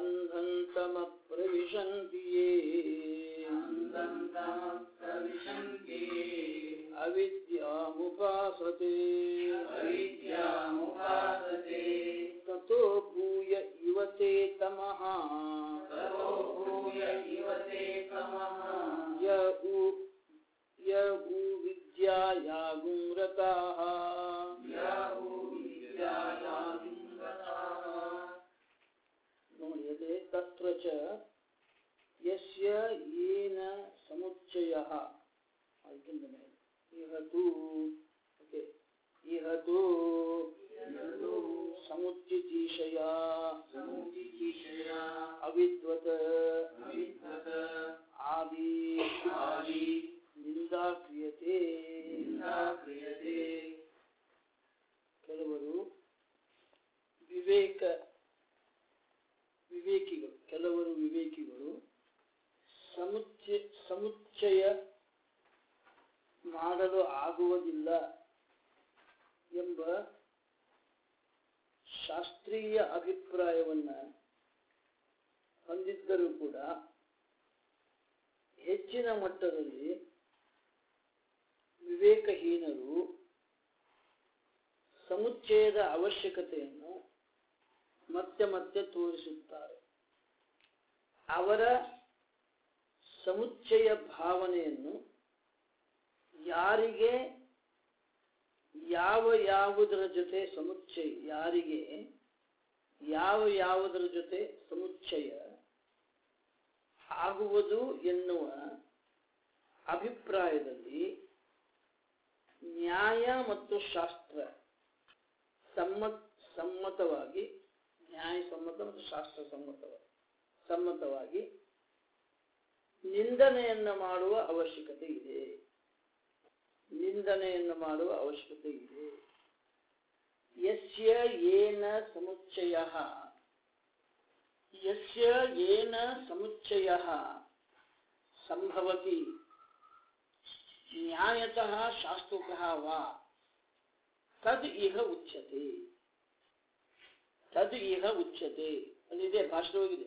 अन्धन्तमप्रविशन्ति ये प्रविशन्ति अविद्यामुपासते अविद्यामुपासते ततो भूय इव ते तमः ततो भूय इव ते तमः य उ य उ विद्यायागुंरताः याहु विद्यायागतः ನೋಡಿ ಅದೇ ತತ್ರ ಚ ಯಸ್ಯ ಏನ ಸಮುಚ್ಚಯಃ ಅದಕ್ಕಿಂತ ಮೇಲೆ ಇಹ ತು ಓಕೆ ಇಹ ತು ಸಮುಚ್ಚಿತೀಶಯ समुचितिशय ಅವಿದ್ವತ अविद्वत ಆದಿ आदि ನಿಂದಾ ಕ್ರಿಯತೆ निन्दा क्रियते ಕೆಲವರು ವಿವೇಕ ವಿವೇಕಿಗಳು ಕೆಲವರು ವಿವೇಕಿಗಳು ಸಮುಚ್ಚಯ ಸಮುಚ್ಚಯ ಮಾಡಲು ಆಗುವುದಿಲ್ಲ ಎಂಬ ಶಾಸ್ತ್ರೀಯ ಅಭಿಪ್ರಾಯವನ್ನ ಹೊಂದಿದ್ದರೂ ಕೂಡ ಹೆಚ್ಚಿನ ಮಟ್ಟದಲ್ಲಿ ವಿವೇಕಹೀನರು ಸಮುಚ್ಚಯದ ಅವಶ್ಯಕತೆಯನ್ನು ಮತ್ತೆ ಮತ್ತೆ ತೋರಿಸುತ್ತಾರೆ ಅವರ ಸಮುಚ್ಚಯ ಭಾವನೆಯನ್ನು ಯಾರಿಗೆ ಯಾವ ಯಾವುದರ ಜೊತೆ ಸಮುಚ್ಚಯ ಯಾರಿಗೆ ಯಾವ ಯಾವುದರ ಜೊತೆ ಸಮುಚ್ಚಯ ಆಗುವುದು ಎನ್ನುವ ಅಭಿಪ್ರಾಯದಲ್ಲಿ ನ್ಯಾಯ ಮತ್ತು ಶಾಸ್ತ್ರ ಸಮ್ಮತ್ ಸಮ್ಮತವಾಗಿ ನ್ಯಾಯಸಮ್ಮತ ಮತ್ತು ಶಾಸ್ತ್ರ ಸಮ್ಮತವಾಗಿ ಸಮ್ಮತವಾಗಿ ನಿಂದನೆಯನ್ನು ಮಾಡುವ ಅವಶ್ಯಕತೆ ಇದೆ ನಿಂದನೆಯನ್ನು ಮಾಡುವ ಅವಶ್ಯಕತೆ ಇದೆ ಯಸ್ಯ ಏನ ಸಮುಚ್ಚಯ ಯಸ್ಯ ಏನ ಸಮುಚ್ಚಯ ಸಂಭವತಿ ನ್ಯಾಯತಃ ಶಾಸ್ತ್ರತಃ ವಾ ತದ್ ಇಹ ಉಚ್ಯತೆ ತದ್ ಇಹ ಉಚ್ಯತೆ ಅಲ್ಲಿದೆ ಭಾಷಣವಾಗಿದೆ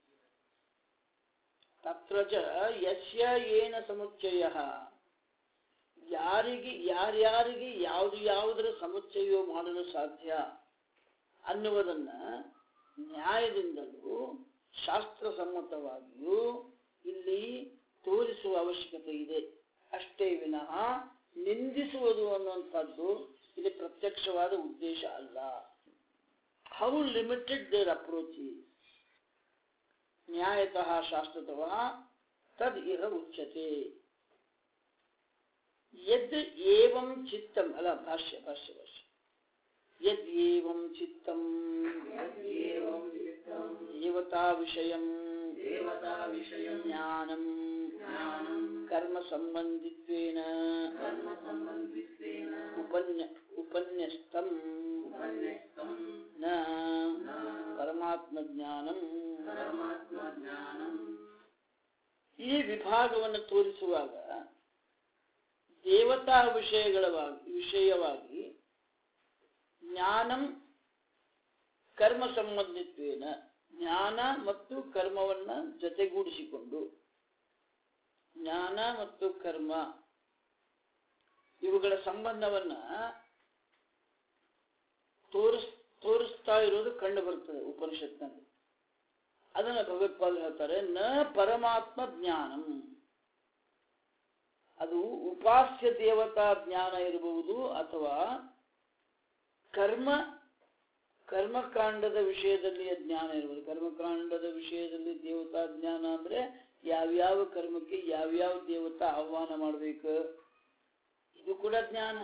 ತತ್ರ ಚ ಯಸ್ಯ ಏನ ಸಮುಚ್ಚಯ ಯಾರಿಗೆ ಯಾರ್ಯಾರಿಗೆ ಯಾವುದು ಯಾವುದರ ಸಮುಚ್ಚಯ ಮಾಡಲು ಸಾಧ್ಯ ಅನ್ನುವುದನ್ನ ನ್ಯಾಯದಿಂದಲೂ ಶಾಸ್ತ್ರಸಮ್ಮತವಾಗಿಯೂ ಇಲ್ಲಿ ತೋರಿಸುವ ಅವಶ್ಯಕತೆ ಇದೆ ಅಷ್ಟೇ ವಿನಃ ನಿಂದಿಸುವುದು ಅನ್ನುವಂಥದ್ದು ಇಲ್ಲಿ ಪ್ರತ್ಯಕ್ಷವಾದ ಉದ್ದೇಶ ಅಲ್ಲ ಹೌ ಲಿಮಿಟೆಡ್ ದೇರ್ ಅಪ್ರೋಚ್ ನ್ಯಾಯತಃ ಶಾಸ್ತ್ರತಃ ತದ್ ಇಹ ಉಚ್ಯತೆ ಯದ್ ಏವಂ ಚಿತ್ತಂ ಅಲ್ಲ ಭಾಷ್ಯ ಭಾಷ್ಯ ಭಾಷ್ಯ ಯದ್ ಏವಂ ಚಿತ್ತಂ यद्येवं चित्तं ದೇವತಾ ವಿಷಯಂ देवताविषयं ಜ್ಞಾನಂ ज्ञानं ಕರ್ಮ ಸಂಬಂಧಿತ್ವೇನ कर्मसम्बन्धित्वेन ಉಪನ್ಯ ಉಪನ್ಯಸ್ತಂ उपन्यस्तं ನ ಪರಮಾತ್ಮ ಜ್ಞಾನಂ परमात्मज्ञानम् ಈ ವಿಭಾಗವನ್ನು ತೋರಿಸುವಾಗ ದೇವತಾ ವಿಷಯಗಳವಾಗಿ ವಿಷಯವಾಗಿ ಜ್ಞಾನಂ ಕರ್ಮ ಸಂಬಂಧಿತ್ವೇನ ಜ್ಞಾನ ಮತ್ತು ಕರ್ಮವನ್ನ ಜೊತೆಗೂಡಿಸಿಕೊಂಡು ಜ್ಞಾನ ಮತ್ತು ಕರ್ಮ ಇವುಗಳ ಸಂಬಂಧವನ್ನ ತೋರಿಸ್ ತೋರಿಸ್ತಾ ಇರೋದು ಕಂಡು ಬರ್ತದೆ ಉಪನಿಷತ್ನಲ್ಲಿ ಅದನ್ನ ಭಗವತ್ಪಾದರು ಹೇಳ್ತಾರೆ ನ ಪರಮಾತ್ಮ ಜ್ಞಾನಂ ಅದು ಉಪಾಸ್ಯ ದೇವತಾ ಜ್ಞಾನ ಇರಬಹುದು ಅಥವಾ ಕರ್ಮ ಕರ್ಮಕಾಂಡದ ವಿಷಯದಲ್ಲಿ ಜ್ಞಾನ ಇರಬಹುದು ಕರ್ಮಕಾಂಡದ ವಿಷಯದಲ್ಲಿ ದೇವತಾ ಜ್ಞಾನ ಅಂದ್ರೆ ಯಾವ್ಯಾವ ಕರ್ಮಕ್ಕೆ ಯಾವ್ಯಾವ ದೇವತಾ ಆಹ್ವಾನ ಮಾಡಬೇಕು ಇದು ಕೂಡ ಜ್ಞಾನ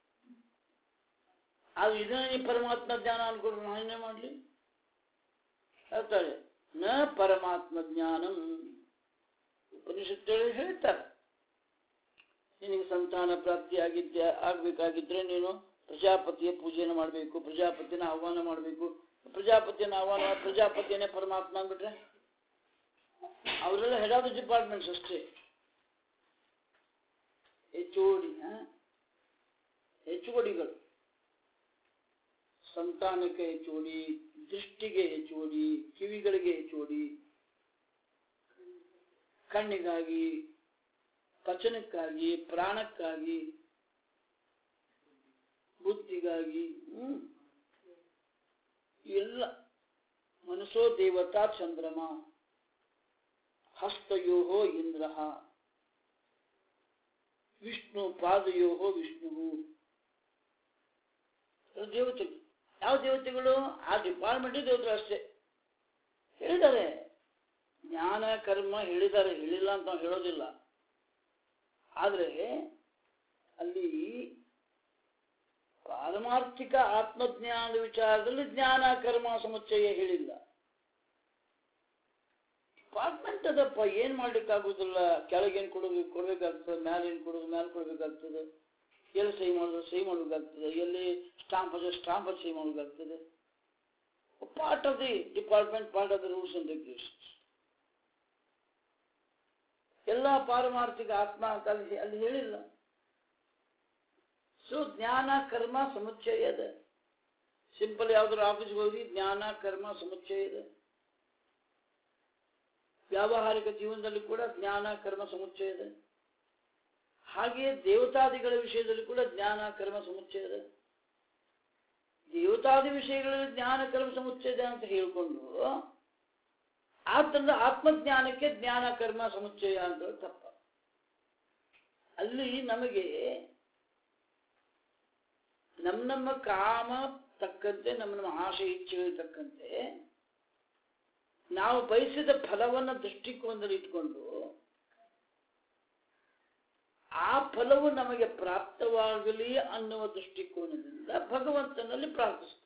ಅದು ಇದನ್ನ ನೀ ಪರಮಾತ್ಮ ಜ್ಞಾನ ಅನ್ಕೊಂಡು ನಾನೇ ಮಾಡ್ಲಿ ಹೇಳ್ತಾರೆ ನ ಪರಮಾತ್ಮ ಜ್ಞಾನಂ ಉಪನಿಷತ್ತುಗಳು ಹೇಳ್ತಾರೆ ನಿನಗೆ ಸಂತಾನ ಪ್ರಾಪ್ತಿ ಆಗಿದ್ದೆ ಆಗ್ಬೇಕಾಗಿದ್ರೆ ನೀನು ಪ್ರಜಾಪತಿಯ ಪೂಜೆಯನ್ನು ಮಾಡಬೇಕು ಪ್ರಜಾಪತಿನ ಆಹ್ವಾನ ಮಾಡಬೇಕು ಪ್ರಜಾಪತಿಯನ್ನು ಆಹ್ವಾನ ಮಾಡಿ ಪ್ರಜಾಪತಿಯನ್ನೇ ಪರಮಾತ್ಮ ಅಂದ್ಬಿಟ್ರೆ ಅವರೆಲ್ಲ ಹೆಡ್ ಆಫ್ ದ ಡಿಪಾರ್ಟ್ಮೆಂಟ್ಸ್ ಅಷ್ಟೇ ಹೆಚ್ಚುವಡಿ ಹೆಚ್ಚುವಡಿಗಳು ಸಂತಾನಕ್ಕೆ ಹೆಚ್ಚುವಡಿ ದೃಷ್ಟಿಗೆ ಹೆಚ್ಚುವಡಿ ಕಿವಿಗಳಿಗೆ ಹೆಚ್ಚುವಡಿ ಕಣ್ಣಿಗಾಗಿ ಪಚನಕ್ಕಾಗಿ ಪ್ರಾಣಕ್ಕಾಗಿ ಬುದ್ಧಿಗಾಗಿ ಹ್ಮ್ ಎಲ್ಲ ಮನಸೋ ದೇವತಾ ಚಂದ್ರಮ ಹಸ್ತಯೋ ಇಂದ್ರ ವಿಷ್ಣು ಪಾದಯೋ ವಿಷ್ಣು ದೇವತೆಗಳು ಯಾವ ದೇವತೆಗಳು ಆ ಡಿಪಾರ್ಟ್ಮೆಂಟ್ ದೇವತೆಗಳು ಅಷ್ಟೇ ಹೇಳಿದ್ದಾರೆ ಜ್ಞಾನ ಕರ್ಮ ಹೇಳಿದ್ದಾರೆ ಹೇಳಿಲ್ಲ ಅಂತ ನಾವು ಹೇಳೋದಿಲ್ಲ ಆದರೆ ಅಲ್ಲಿ ಪಾರಮಾರ್ಥಿಕ ಆತ್ಮಜ್ಞಾನದ ವಿಚಾರದಲ್ಲಿ ಜ್ಞಾನ ಕರ್ಮ ಸಮುಚ್ಚಯ ಹೇಳಿಲ್ಲ ಡಿಪಾರ್ಟ್ಮೆಂಟ್ ಅದಪ್ಪ ಏನ್ ಮಾಡ್ಲಿಕ್ಕಾಗುದಿಲ್ಲ ಕೆಳಗೇನ್ ಕೊಡಬೇಕು ಕೊಡ್ಬೇಕಾಗ್ತದೆ ಮ್ಯಾಲೇನ್ ಕೊಡೋದು ಮ್ಯಾಲೆ ಕೊಡ್ಬೇಕಾಗ್ತದೆ ಎಲ್ಲಿ ಸಹಿ ಮಾಡೋದು ಸಹಿ ಮಾಡ್ಬೇಕಾಗ್ತದೆ ಎಲ್ಲಿ ಸ್ಟಾಂಪ್ ಅದು ಸ್ಟಾಂಪ್ ಅದು ಸಹಿ ಮಾಡ್ಬೇಕಾಗ್ತದೆ part of the department part of the rules and regulations ಎಲ್ಲ ಪಾರಮಾರ್ಥಿಕ ಆತ್ಮ ಅಂತ ಅಲ್ಲಿ ಅಲ್ಲಿ ಹೇಳಿಲ್ಲ ಸೊ ಜ್ಞಾನ ಕರ್ಮ ಸಮುಚ್ಚಯ ಇದೆ ಸಿಂಪಲ್ ಯಾವ್ದಾದ್ರು ಆಫೀಸ್ಗೆ ಹೋಗಿ ಜ್ಞಾನ ಕರ್ಮ ಸಮುಚ್ಚಯ ಇದೆ ವ್ಯಾವಹಾರಿಕ ಜೀವನದಲ್ಲಿ ಕೂಡ ಜ್ಞಾನ ಕರ್ಮ ಸಮುಚ್ಚಯ ಇದೆ ಹಾಗೆಯೇ ದೇವತಾದಿಗಳ ವಿಷಯದಲ್ಲಿ ಕೂಡ ಜ್ಞಾನ ಕರ್ಮ ಸಮುಚ್ಚಯ ಇದೆ ದೇವತಾದಿ ವಿಷಯಗಳಲ್ಲಿ ಜ್ಞಾನ ಕರ್ಮ ಸಮುಚ್ಚಯ ಇದೆ ಅಂತ ಹೇಳಿಕೊಂಡು ಆದ್ದರಿಂದ ಆತ್ಮಜ್ಞಾನಕ್ಕೆ ಜ್ಞಾನ ಕರ್ಮ ಸಮುಚ್ಚಯ ಅಂತ ತಪ್ಪ ಅಲ್ಲಿ ನಮಗೆ ನಮ್ಮ ನಮ್ಮ ಕಾಮ ತಕ್ಕಂತೆ ನಮ್ಮ ನಮ್ಮ ಆಶೆ ಇಚ್ಛೆಗಳು ತಕ್ಕಂತೆ ನಾವು ಬಯಸಿದ ಫಲವನ್ನು ದೃಷ್ಟಿಕೋನದಲ್ಲಿ ಇಟ್ಕೊಂಡು ಆ ಫಲವು ನಮಗೆ ಪ್ರಾಪ್ತವಾಗಲಿ ಅನ್ನುವ ದೃಷ್ಟಿಕೋನದಿಂದ ಭಗವಂತನಲ್ಲಿ ಪ್ರಾರ್ಥಿಸ್ತೇವೆ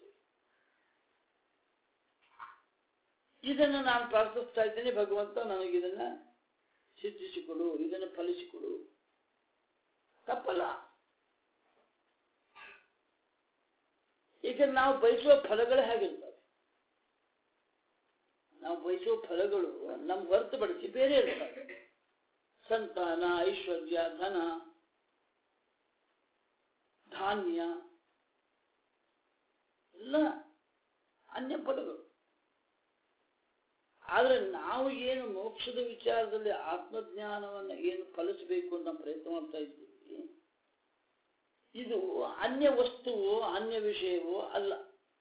ಇದನ್ನು ನಾನು ಪ್ರಾರ್ಥಿಸ್ತಾ ಇದ್ದೇನೆ ಭಗವಂತ ನನಗೆ ಇದನ್ನ ಸಿದ್ಧಿಸಿಕೊಡು ಇದನ್ನು ಫಲಿಸಿಕೊಡು ತಪ್ಪಲ್ಲ ಈಗ ನಾವು ಬಯಸುವ ಫಲಗಳು ಹೇಗಿರ್ತವೆ ನಾವು ಬಯಸುವ ಫಲಗಳು ನಮ್ಗೆ ಹೊರತುಪಡಿಸಿ ಬೇರೆ ಇರ್ತವೆ ಸಂತಾನ ಐಶ್ವರ್ಯ ಧನ ಧಾನ್ಯ ಎಲ್ಲ ಅನ್ಯ ಫಲಗಳು ಆದರೆ ನಾವು ಏನು ಮೋಕ್ಷದ ವಿಚಾರದಲ್ಲಿ ಆತ್ಮಜ್ಞಾನವನ್ನು ಏನು ಫಲಿಸಬೇಕು ಅಂತ ಪ್ರಯತ್ನ ಮಾಡ್ತಾ ಇದ್ದೀವಿ ಇದು ಅನ್ಯ ವಸ್ತುವು ಅನ್ಯ ವಿಷಯವೋ ಅಲ್ಲ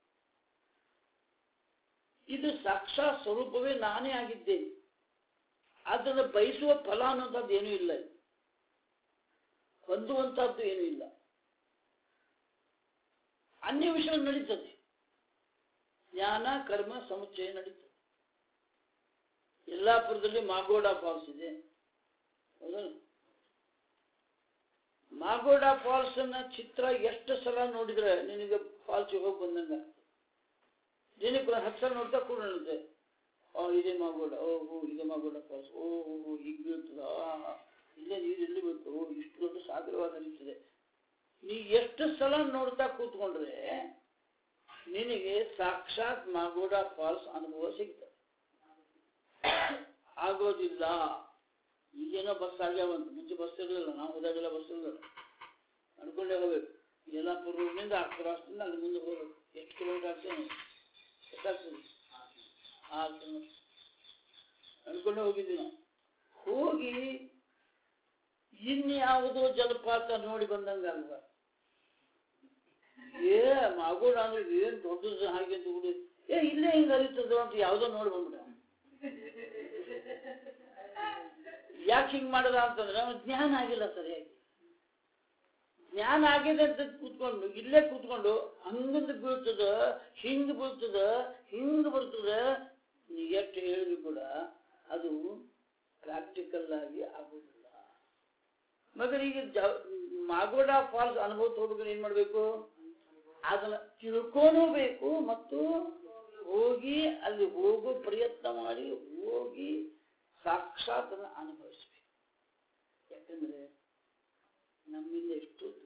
ಇದು ಸಾಕ್ಷಾತ್ ಸ್ವರೂಪವೇ ನಾನೇ ಆಗಿದ್ದೇನೆ ಅದನ್ನು ಬಯಸುವ ಫಲ ಅನ್ನೋಂಥದ್ದು ಏನೂ ಇಲ್ಲ ಇದು. ಹೊಂದುವಂತಹದ್ದು ಏನೂ ಇಲ್ಲ ಅನ್ಯ ವಿಷಯ ನಡೀತದೆ ಜ್ಞಾನ ಕರ್ಮ ಸಮುಚ್ಚಯ ನಡೀತದೆ ಯಲ್ಲಾಪುರದಲ್ಲಿ ಮಾಗೋಡ ಫಾಲ್ಸ್ ಇದೆ ಹೌದಾ ಮಾಗೋಡ ಫಾಲ್ಸ್ ನ ಚಿತ್ರ ಎಷ್ಟು ಸಲ ನೋಡಿದ್ರೆ ನಿನಗೆ ಫಾಲ್ಸ್ ಹೋಗಿ ಬಂದಂಗ ದಿನಕ್ಕೆ ಹತ್ತು ಸಲ ನೋಡ್ತಾ ಕೂಡ ನೋಡುತ್ತೆ ಓ ಇದೇ ಮಾಗೋಡ ಓ ಹೋ ಇದೇ ಮಾಗೋಡ ಫಾಲ್ಸ್ ಓ ಹೋ ಹೋ ಈಗ ಬೀಳ್ತದ ಆ, ಆ, ಇಲ್ಲೇ ನೀರು ಎಲ್ಲಿ ಬೀಳ್ತು ಓ ಇಷ್ಟು ದೊಡ್ಡ ಸಾಗರವಾಗಿ ಹರಿಯುತ್ತದೆ ನೀ ಎಷ್ಟು ಸಲ ನೋಡ್ತಾ ಕೂತ್ಕೊಂಡ್ರೆ ನಿನಗೆ ಸಾಕ್ಷಾತ್ ಮಾಗೋಡ ಫಾಲ್ಸ್ ಅನುಭವ ಸಿಗ್ತದೆ ಆಗೋದಿಲ್ಲ ಈಗೇನೋ ಬಸ್ ಆಗ್ಯಾವಂತ ಮುಂಚೆ ಬಸ್ ಇರಲಿಲ್ಲ ನಾವು ಹೋದಾಗೆಲ್ಲ ಬಸ್ ಇರಲಿಲ್ಲ ನಡ್ಕೊಂಡೇ ಹೋಗ್ಬೇಕು ಯಲ್ಲಾಪುರ ರೋಡ್ನಿಂದ ಆ ಕ್ರಾಸ್ನಿಂದ ಅಲ್ಲಿ ಮುಂದೆ ಹೋಗ್ಬೇಕು ಎಷ್ಟು ಕಿಲೋಮೀಟರ್ ಆಗ್ತದೆ ಎಷ್ಟಾಗ್ತದೆ ಆರು ಕಿಲೋಮೀಟರ್ ನಡ್ಕೊಂಡೇ ಹೋಗಿದ್ವಿ ನಾವು ಹೋಗಿ ಇನ್ಯಾವುದೋ ಜಲಪಾತ ನೋಡಿ ಬಂದಂಗ ಅಲ್ವಾ ಏ ಮಾಗೋಡ ಅಂದ್ರೆ ಏನ್ ದೊಡ್ಡದು ಹಾಗೆ ಅಂತ ಹುಡುಗ ಏ ಇಲ್ಲೇ ಹಿಂಗ ಹರಿತದ ಅಂತ ಯಾವ್ದೋ ನೋಡಿ ಬಂದ್ಬಿಡ ಯಾಕೆ ಹಿಂಗ್ ಮಾಡದ ಅಂತಂದ್ರೆ ಅವ್ನ್ ಜ್ಞಾನ ಆಗಿಲ್ಲ ಸರಿಯಾಗಿ ಜ್ಞಾನ ಆಗಿದೆ ಅಂತ ಕೂತ್ಕೊಂಡು ಇಲ್ಲೇ ಕೂತ್ಕೊಂಡು ಹಂಗಂದು ಬೀಳ್ತದ ಹಿಂಗ್ ಬೀಳ್ತದ ಹಿಂಗ್ ಬರ್ತದ ನೀ ಎಷ್ಟು ಹೇಳಿದ್ರು ಕೂಡ ಅದು ಪ್ರಾಕ್ಟಿಕಲ್ ಆಗಿ ಆಗೋದಿಲ್ಲ ಮಗರ್ ಈಗ ಜ- ಮಾಗೋಡ ಫಾಲ್ಸ್ ಅನುಭವ ಹೋಗ್ಬೇಕಾದ್ರೆ ಏನ್ ಮಾಡ್ಬೇಕು ಅದನ್ನ ತಿಳ್ಕೊಳ್ಬೇಕು ಮತ್ತು ಹೋಗಿ ಅಲ್ಲಿ ಹೋಗೋ ಪ್ರಯತ್ನ ಮಾಡಿ ಹೋಗಿ ಸಾಕ್ಷಾತ್ ಅದನ್ನ ಅನುಭವಿಸ್ಬೇಕು ಯಾಕಂದ್ರೆ ನಮ್ಮಿಂದ ಎಷ್ಟೋ ದೂರ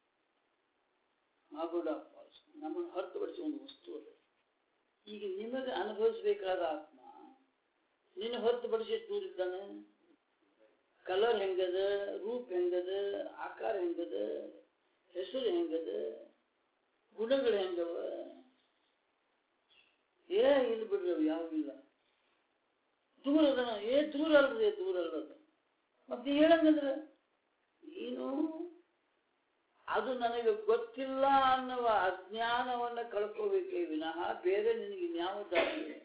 ಮಾಗೋಡ ಫಾಲ್ಸ್ ನಮ್ಮನ್ನು ಹೊರತುಪಡಿಸಿ ಒಂದು ವಸ್ತು ಅಲ್ಲ ಈಗ ನಿಮಗೆ ಅನುಭವಿಸಬೇಕಾದ ಆತ್ಮ ನಿನ್ನ ಹೊರತುಪಡಿಸಿ ಎಷ್ಟು ದೂರ ಇದ್ದಾನೆ ಕಲರ್ ಹೆಂಗದ ರೂಪ್ ಹೆಂಗದ ಆಕಾರ ಹೆಂಗದ ಹೆಸರು ಹೆಂಗದ ಗುಣಗಳು ಹೆಂಗವ ಏ ಇಲ್ಲಿ ಬಿಡ್ರಿ ಅವು ಯಾವೂ ಇಲ್ಲ ದೂರ ಅದನ ಏ ದೂರ ಅಲ್ರಿ ದೂರ ಅಲ್ಲದ ಮತ್ತೆ ಹೇಳಂಗಂದ್ರ ಏನು ಅದು ನನಗೆ ಗೊತ್ತಿಲ್ಲ ಅನ್ನುವ ಅಜ್ಞಾನವನ್ನ ಕಳ್ಕೋಬೇಕೇ ವಿನಃ ಬೇರೆ ನಿನಗೆ ಇನ್ಯಾವ ದಾರಿ ಇಲ್ಲ.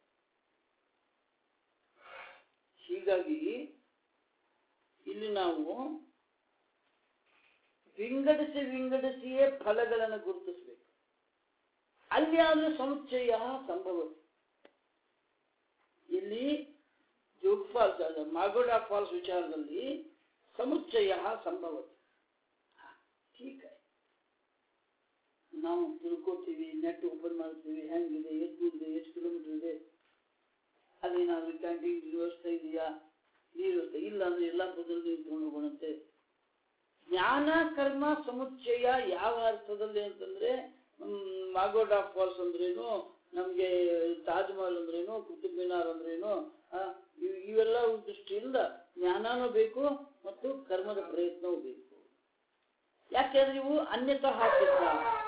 ಹೀಗಾಗಿ ಇಲ್ಲಿ ನಾವು ವಿಂಗಡಿಸಿ ವಿಂಗಡಿಸಿಯೇ ಫಲಗಳನ್ನು ಗುರುತಿಸಬೇಕು ಅಲ್ಲಿ ಆದ್ರೆ ಸಮುಚ್ಚಯ ಸಂಭವತಿ ಇಲ್ಲಿ ಜೋಗ್ ಫಾಲ್ಸ್ ಅದ ಮಾಗೋಡಾ ಫಾಲ್ಸ್ ವಿಚಾರದಲ್ಲಿ ಸಮುಚ್ಚಯ ಸಂಭವತಿ ಠೀಕ್ ನಾವು ತಿಳ್ಕೊತೀವಿ ನೆಟ್ ಓಪನ್ ಮಾಡ್ತೀವಿ ಹೆಂಗಿದೆ ಎಷ್ಟು ದೂರ ಇದೆ ಎಷ್ಟು ಕಿಲೋಮೀಟರ್ ಇದೆ ಅಲ್ಲೇನಾದ್ರೂ ಕ್ಯಾಂಟೀನ್ ವ್ಯವಸ್ಥೆ ಇದೆಯಾ ನೀರು ವ್ಯವಸ್ಥೆ ಇಲ್ಲ ಅಂದ್ರೆ ಎಲ್ಲ ಪದದಲ್ಲಿ ನೀರು ತಗೊಂಡು ಹೋಗೋಣಂತೆ ಜ್ಞಾನ ಕರ್ಮ ಸಮುಚ್ಚಯ ಯಾವ ಅರ್ಥದಲ್ಲಿ ಅಂತಂದ್ರೆ ಹ್ಮ್, ಮಾಗೋಡಾ ಫಾಲ್ಸ್ ಅಂದ್ರೇನು ನಮ್ಗೆ ತಾಜ್ ಮಹಲ್ ಅಂದ್ರೇನು ಕುತುಬ್ ಮಿನಾರ್ ಅಂದ್ರೇನು ಆ, ಇವ್- ಇವೆಲ್ಲ ದೃಷ್ಟಿಯಿಂದ ಜ್ಞಾನನೂ ಬೇಕು ಮತ್ತು ಕರ್ಮದ ಪ್ರಯತ್ನವೂ ಬೇಕು ಯಾಕೆಂದ್ರೆ ಇವು ಅನ್ಯತಃ ಸಿದ್ಧ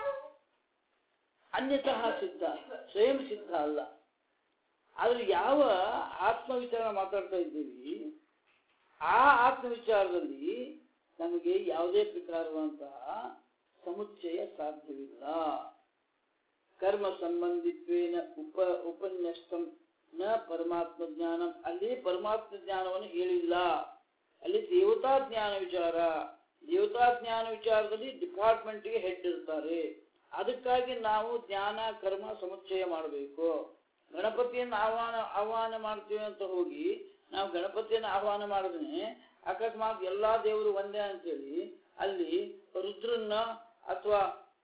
ಅನ್ಯತಃ ಸಿದ್ಧ ಸ್ವಯಂ ಸಿದ್ಧ ಅಲ್ಲ ಆದ್ರೆ ಯಾವ ಆತ್ಮವಿಚಾರ ಮಾತಾಡ್ತಾ ಇದ್ದೀವಿ ಆ ಆತ್ಮವಿಚಾರದಲ್ಲಿ ನಮಗೆ ಯಾವುದೇ ಪ್ರಕಾರವಂತಹ ಸಮುಚ್ಚಯ ಸಾಧ್ಯವಿಲ್ಲ ಕರ್ಮ ಸಂಬಂಧಿತ್ವೇನ ಉಪ ಉಪನ್ಯಸ್ತಂ ನ ಪರಮಾತ್ಮ ಜ್ಞಾನ ಅಲ್ಲಿ ಪರಮಾತ್ಮ ಜ್ಞಾನವನ್ನು ಹೇಳಿಲ್ಲ ಅಲ್ಲಿ ದೇವತಾ ಜ್ಞಾನ ವಿಚಾರ ದೇವತಾ ಜ್ಞಾನ ವಿಚಾರದಲ್ಲಿ ಡಿಪಾರ್ಟ್ಮೆಂಟ್ಗೆ ಹೆಡ್ ಇರ್ತಾರೆ ಅದಕ್ಕಾಗಿ ನಾವು ಜ್ಞಾನ ಕರ್ಮ ಸಮುಚ್ಚಯ ಮಾಡಬೇಕು ಗಣಪತಿಯನ್ನು ಆಹ್ವಾನ ಆಹ್ವಾನ ಮಾಡ್ತೀವಿ ಅಂತ ಹೋಗಿ ನಾವು ಗಣಪತಿಯನ್ನು ಆಹ್ವಾನ ಮಾಡಿದ್ರೆ ಅಕಸ್ಮಾತ್ ಎಲ್ಲಾ ದೇವರು ಒಂದೇ ಅಂತೇಳಿ ಅಲ್ಲಿ ರುದ್ರನ್ನ ಅಥವಾ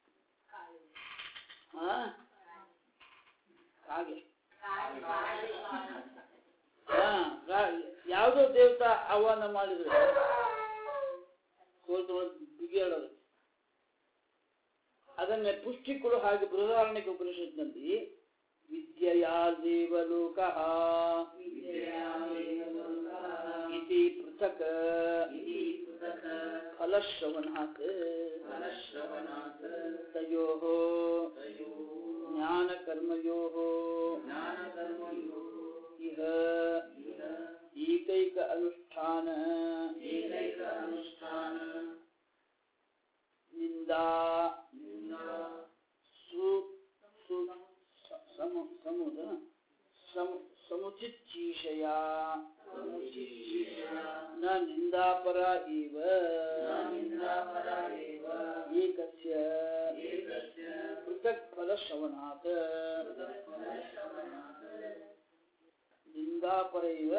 ಆ? ಹಾಗೆ ಹಾ ಗಾ- ಯಾವುದೋ ದೇವತಾ ಆಹ್ವಾನ ಮಾಡಿದ್ರೆ ಸೋಲ್ತು ಬಿಗಿಯಾಡೋದು ಅದನ್ನೇ ಪುಷ್ಟಿ ಕೊಡು ಹಾಗೆ ಬೃಹದಾರಣ್ಯಕ ಉಪನಿಷತ್ನಲ್ಲಿ ವಿದ್ಯೆಯಾ ದೇವಲೋಕ ಇತಿ ಪೃಥಕ್ ಫಲಶ್ರವಣಾತ್ ತಯೋ ಜ್ಞಾನ ಕರ್ಮಯೋ ಇಹ ಏಕೈಕ ಅನುಷ್ಠಾನ ನಿಂದಾ ಸು ಸು ಸ- ಸಮು ಸಮುದ ಸಮ್ ಸಮುಚಿಚ್ಚೀಷಯ ನ ನಿಂದಾಪರ ಇವ ಏಕಸ್ಯ ಪೃಥಕ್ ಫಲಶ್ರವಣಾತ್ ನಿಂದಾಪರ ಇವ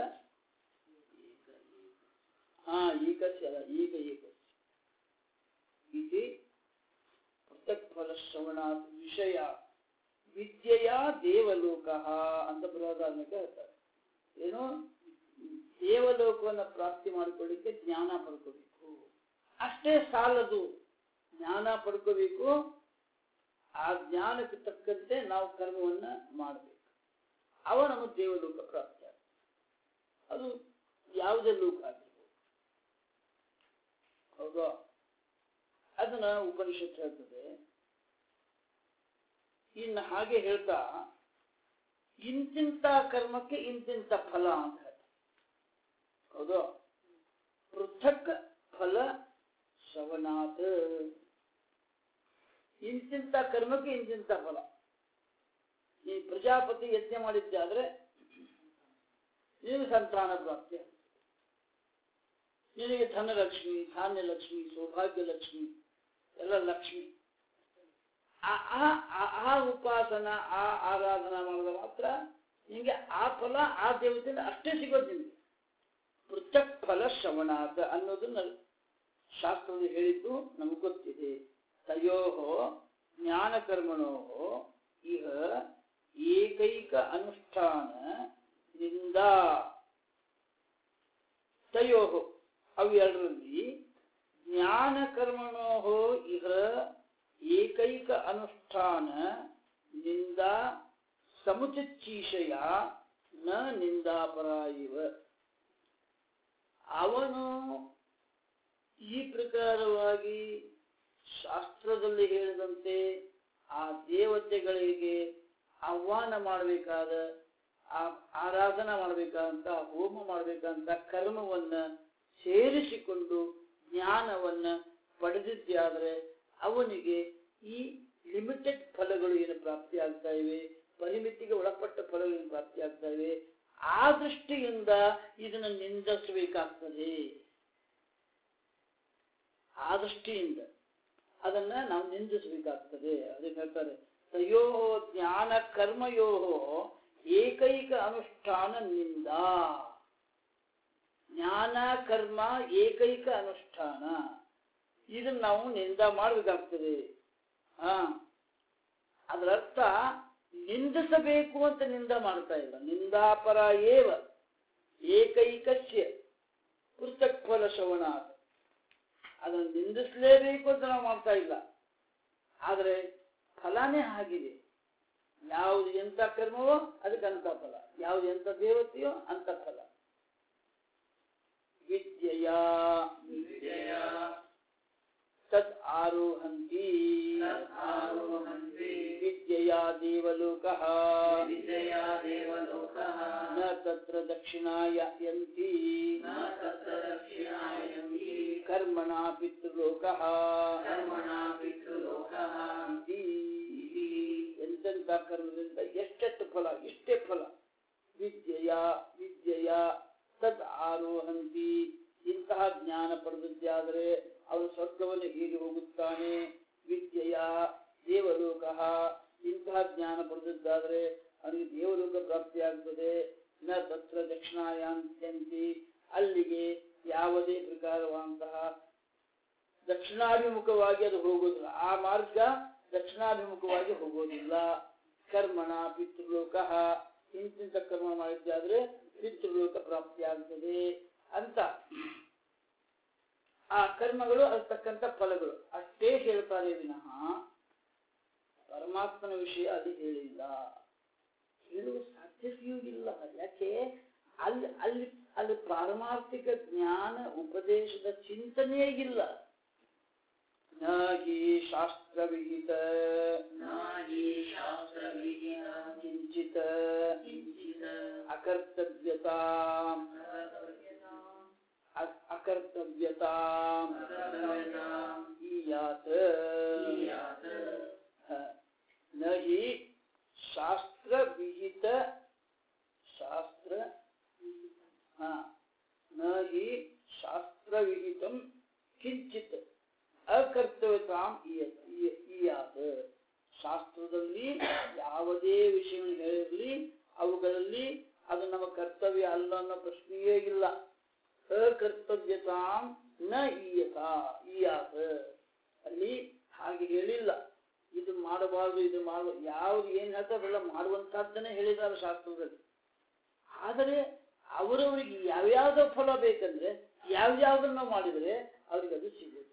ಹಾ ಏಕಸ್ಯ ಅಲ್ಲ ಈಗ ಏಕಸ್ಯ ಇತಿ ಪೃಥಕ್ ಫಲಶ್ರವಣಾತ್ ವಿಷಯ ವಿದ್ಯೆಯ ದೇವಲೋಕ ಅಂತ ಬೃಹದಾರಣ್ಯಕ ಹೇಳ್ತಾರೆ ಏನು ದೇವಲೋಕವನ್ನು ಪ್ರಾಪ್ತಿ ಮಾಡಿಕೊಳ್ಳಿಕ್ಕೆ ಜ್ಞಾನ ಪಡ್ಕೋಬೇಕು ಅಷ್ಟೇ ಸಾಲದು ಜ್ಞಾನ ಪಡ್ಕೋಬೇಕು ಆ ಜ್ಞಾನಕ್ಕೆ ತಕ್ಕಂತೆ ನಾವು ಕರ್ಮವನ್ನ ಮಾಡಬೇಕು ಅವ ನಮಗೆ ದೇವಲೋಕ ಪ್ರಾಪ್ತಿ ಆಗ್ತದೆ ಅದು ಯಾವುದೇ ಲೋಕ ಆಗಿರ್ಬೋದು ಹೌದಾ ಅದನ್ನ ಉಪನಿಷತ್ ಹೇಳ್ತದೆ ಇನ್ನು ಹಾಗೆ ಹೇಳ್ತಾ ಇಂತಿಂತ ಕರ್ಮಕ್ಕೆ ಇಂತಿಂತ ಫಲ ಅಂತ ಹೇಳ್ತಾರೆ ಹೌದು ಪೃಥಕ್ ಫಲ ಶ್ರವಣಾತ್ ಇಂತಿಂತ ಕರ್ಮಕ್ಕೆ ಇಂತಿಂತ ಫಲ ಈ ಪ್ರಜಾಪತಿ ಯಜ್ಞ ಮಾಡಿದ್ದೆ ಆದ್ರೆ ನಿನಗೆ ಸಂತಾನ ಪ್ರಾಪ್ತಿ ಆಗ್ತದೆ. ನಿನಗೆ ಧನಲಕ್ಷ್ಮಿ ಧಾನ್ಯ ಲಕ್ಷ್ಮಿ ಸೌಭಾಗ್ಯ ಲಕ್ಷ್ಮಿ ಎಲ್ಲ ಲಕ್ಷ್ಮಿ ಆ- ಆ- ಆ- ಆ ಉಪಾಸನ ಆ ಆರಾಧನಾ ಮಾಡಿದ ಮಾತ್ರ ನಿಮಗೆ ಆ ಫಲ ಆ ದೇವತೆಯಿಂದ ಅಷ್ಟೇ ಸಿಗೋದು ನಿಮಗೆ ಪೃಥಕ್ ಫಲ ಶ್ರವಣಾತ ಅನ್ನೋದನ್ನ ಶಾಸ್ತ್ರದಲ್ಲಿ ಹೇಳಿದ್ದು ನಮಗೆ ಗೊತ್ತಿದೆ ತಯೋ ಜ್ಞಾನ ಕರ್ಮಣೋ ಇಹ ಏಕೈಕ ಅನುಷ್ಠಾನ ನಿಂದ ತಯೋ ಅವೆರಡರಲ್ಲಿ ಜ್ಞಾನ ಕರ್ಮಣೋ ಇಹ ಏಕೈಕ ಅನುಷ್ಠಾನ ನಿಂದ ಸಮುಚಿಚ್ಚೀಷಯ ನ ನಿಂದಾಪರ ಇವ ಅವನು ಈ ಪ್ರಕಾರವಾಗಿ ಶಾಸ್ತ್ರದಲ್ಲಿ ಹೇಳಿದಂತೆ ಆ ದೇವತೆಗಳಿಗೆ ಆಹ್ವಾನ ಮಾಡಬೇಕಾದ ಆ- ಆರಾಧನಾ ಮಾಡಬೇಕಂತ ಹೋಮ ಮಾಡಬೇಕಂತ ಕರ್ಮವನ್ನ ಸೇರಿಸಿಕೊಂಡು ಜ್ಞಾನವನ್ನ ಪಡೆದಿದ್ದಾದರೆ ಅವನಿಗೆ ಈ ಲಿಮಿಟೆಡ್ ಫಲಗಳು ಏನು ಪ್ರಾಪ್ತಿ ಆಗ್ತಾ ಇವೆ ಪರಿಮಿತಿಗೆ ಒಳಪಟ್ಟ ಫಲಗಳು ಏನು ಪ್ರಾಪ್ತಿ ಆಗ್ತಾ ಇವೆ ಆ ದೃಷ್ಟಿಯಿಂದ ಇದನ್ನು ನಿಂದಿಸಬೇಕಾಗ್ತದೆ ಆ ದೃಷ್ಟಿಯಿಂದ ಅದನ್ನ ನಾವು ನಿಂದಿಸಬೇಕಾಗ್ತದೆ ಅದಕ್ಕೆ ಹೇಳ್ತಾರೆ ತಯೋ ಜ್ಞಾನ ಕರ್ಮಯೋ ಏಕೈಕ ಅನುಷ್ಠಾನ ನಿಂದ ಜ್ಞಾನ ಕರ್ಮ ಏಕೈಕ ಅನುಷ್ಠಾನ ಇದನ್ನ ನಾವು ನಿಂದ ಮಾಡಬೇಕಾಗ್ತದೆ ಹಾ ಅದರರ್ಥ ನಿಂದಿಸಬೇಕು ಅಂತ ನಿಂದ ಮಾಡ್ತಾ ಇಲ್ಲ ನಿಂದಾಪರ ಏವ ಏಕೈಕಸ್ಯ ಪೃಥಕ್ ಫಲ ಶ್ರವಣ ಅದನ್ನು ನಿಂದಿಸಲೇಬೇಕು ಅಂತ ನಾವು ಮಾಡ್ತಾ ಇಲ್ಲ ಆದರೆ ಫಲನೇ ಆಗಿದೆ ಯಾವುದು ಎಂಥ ಕರ್ಮವೋ ಅದಕ್ಕೆ ಅಂತ ಫಲ ಯಾವುದು ಎಂಥ ದೇವತೆಯೋ ಅಂತ ಫಲ ವಿದ್ಯೆಯ ವಿದ್ಯೆಯ ತದ್ ಆರೋಹಂತಿ ಆರೋಹಂತಿ ವಿದ್ಯೆಯ ದೇವಲೋಕಃ ವಿದ್ಯೆಯ ದೇವಲೋಕಃ ನ ತತ್ರ ದಕ್ಷಿಣಾಯ ಯಂತಿ ನ ತತ್ರ ದಕ್ಷಿಣಾಯಂತಿ ಕರ್ಮಣ ಪಿತೃಲೋಕಃ ಕರ್ಮಣ ಪಿತೃಲೋಕಃ ಇತಿ. ಇತಿ. ಎಂತೆಂಥ ಕರ್ಮದಿಂದ ಎಷ್ಟೆಷ್ಟು ಫಲ ಎಷ್ಟೇ ಫಲ ವಿದ್ಯೆಯ ವಿದ್ಯೆಯ ತದ್ ಆರೋಹಂತಿ ಇಂತಹ ಜ್ಞಾನ ಪಡೆದಿದ್ದಾದರೆ ಅವನು ಸ್ವರ್ಗವನ್ನು ಹೀರಿ ಹೋಗುತ್ತಾನೆ ವಿದ್ಯೆಯ ದೇವಲೋಕ ಇಂತಹ ಜ್ಞಾನ ಪಡೆದಿದ್ದಾದರೆ ಅವನಿಗೆ ದೇವಲೋಕ ಪ್ರಾಪ್ತಿಯಾಗುತ್ತದೆ ನ ತತ್ರ ದಕ್ಷಿಣಾಯಾಂತ್ಯಂತಿ ಅಲ್ಲಿಗೆ ಯಾವುದೇ ಪ್ರಕಾರವಾದಂತಹ ದಕ್ಷಿಣಾಭಿಮುಖವಾಗಿ ಅದು ಹೋಗೋದಿಲ್ಲ ಆ ಮಾರ್ಗ ದಕ್ಷಿಣಾಭಿಮುಖವಾಗಿ ಹೋಗೋದಿಲ್ಲ ಕರ್ಮಣ ಪಿತೃಲೋಕ ಇಂತಿಂತ ಕರ್ಮ ಮಾಡಿದ್ದಾದ್ರೆ ಪಿತೃಲೋಕ ಪ್ರಾಪ್ತಿಯಾಗುತ್ತದೆ ಅಂತ ಆ ಕರ್ಮಗಳು ಅದಕ್ಕಂತ ಫಲಗಳು ಅಷ್ಟೇ ಹೇಳ್ತಾರೆ ವಿನಃ ಪರಮಾತ್ಮನ ವಿಷಯ ಅದು ಹೇಳಿಲ್ಲ ಹೇಳುವ ಸಾಧ್ಯತೆಯೂ ಇಲ್ಲ ಯಾಕೆ ಅಲ್ಲಿ ಅಲ್ಲಿ ಅಲ್ಲಿ ಪಾರಮಾರ್ಥಿಕ ಜ್ಞಾನ ಉಪದೇಶದ ಚಿಂತನೆಯೇ ಇಲ್ಲ ನ ಹಿ ಶಾಸ್ತ್ರವಿಹಿತ ನಾಹಿ ಶಾಸ್ತ್ರವಿಹಿತ ಕಿಂಚಿತ್ ಕಿಂಚಿತ್ ಅಕರ್ತವ್ಯತಾ ಅ- ಅಕರ್ತವ್ಯತಾ ಅಕರ್ತವ್ಯತಾಂ ಈಯಾತ್ ಈಯಾತ್ ಹ. ನ ಹಿ ಶಾಸ್ತ್ರವಿಹಿತ ಶಾಸ್ತ್ರ ಹ. ನ ಹಿ ಶಾಸ್ತ್ರವಿಹಿತಂ ಕಿಂಚಿತ್ ಅಕರ್ತವ್ಯತಾಂ ಈಯ- ಈಯ- ಈಯಾತ್ ಶಾಸ್ತ್ರದಲ್ಲಿ ಯಾವುದೇ ವಿಷಯಗಳು ಹೇಳಿರಲಿ ಅವುಗಳಲ್ಲಿ ಅದು ನಮ್ಮ ಕರ್ತವ್ಯ ಅಲ್ಲ ಅನ್ನೋ ಪ್ರಶ್ನೆಯೇ ಇಲ್ಲ ಅಕರ್ತವ್ಯತಾಂ ನ ಈಯತ ಈಯಾತ ಅಲ್ಲಿ ಹಾಗೆ ಹೇಳಿಲ್ಲ ಇದು ಮಾಡಬಾರ್ದು ಇದು ಮಾಡುವ ಯಾವ್ದು ಏನ್ ಹೇಳ್ತಾರಲ್ಲ ಮಾಡುವಂತಹದ್ದನ್ನೇ ಹೇಳಿದ್ದಾರೆ ಶಾಸ್ತ್ರದಲ್ಲಿ ಆದರೆ ಅವರವರಿಗೆ ಯಾವ್ಯಾವ್ದೋ ಫಲ ಬೇಕಂದ್ರೆ ಯಾವ್ಯಾವ್ದನ್ನ ಮಾಡಿದರೆ ಅವ್ರಿಗೆ ಅದು ಸಿಗೋದಿಲ್ಲ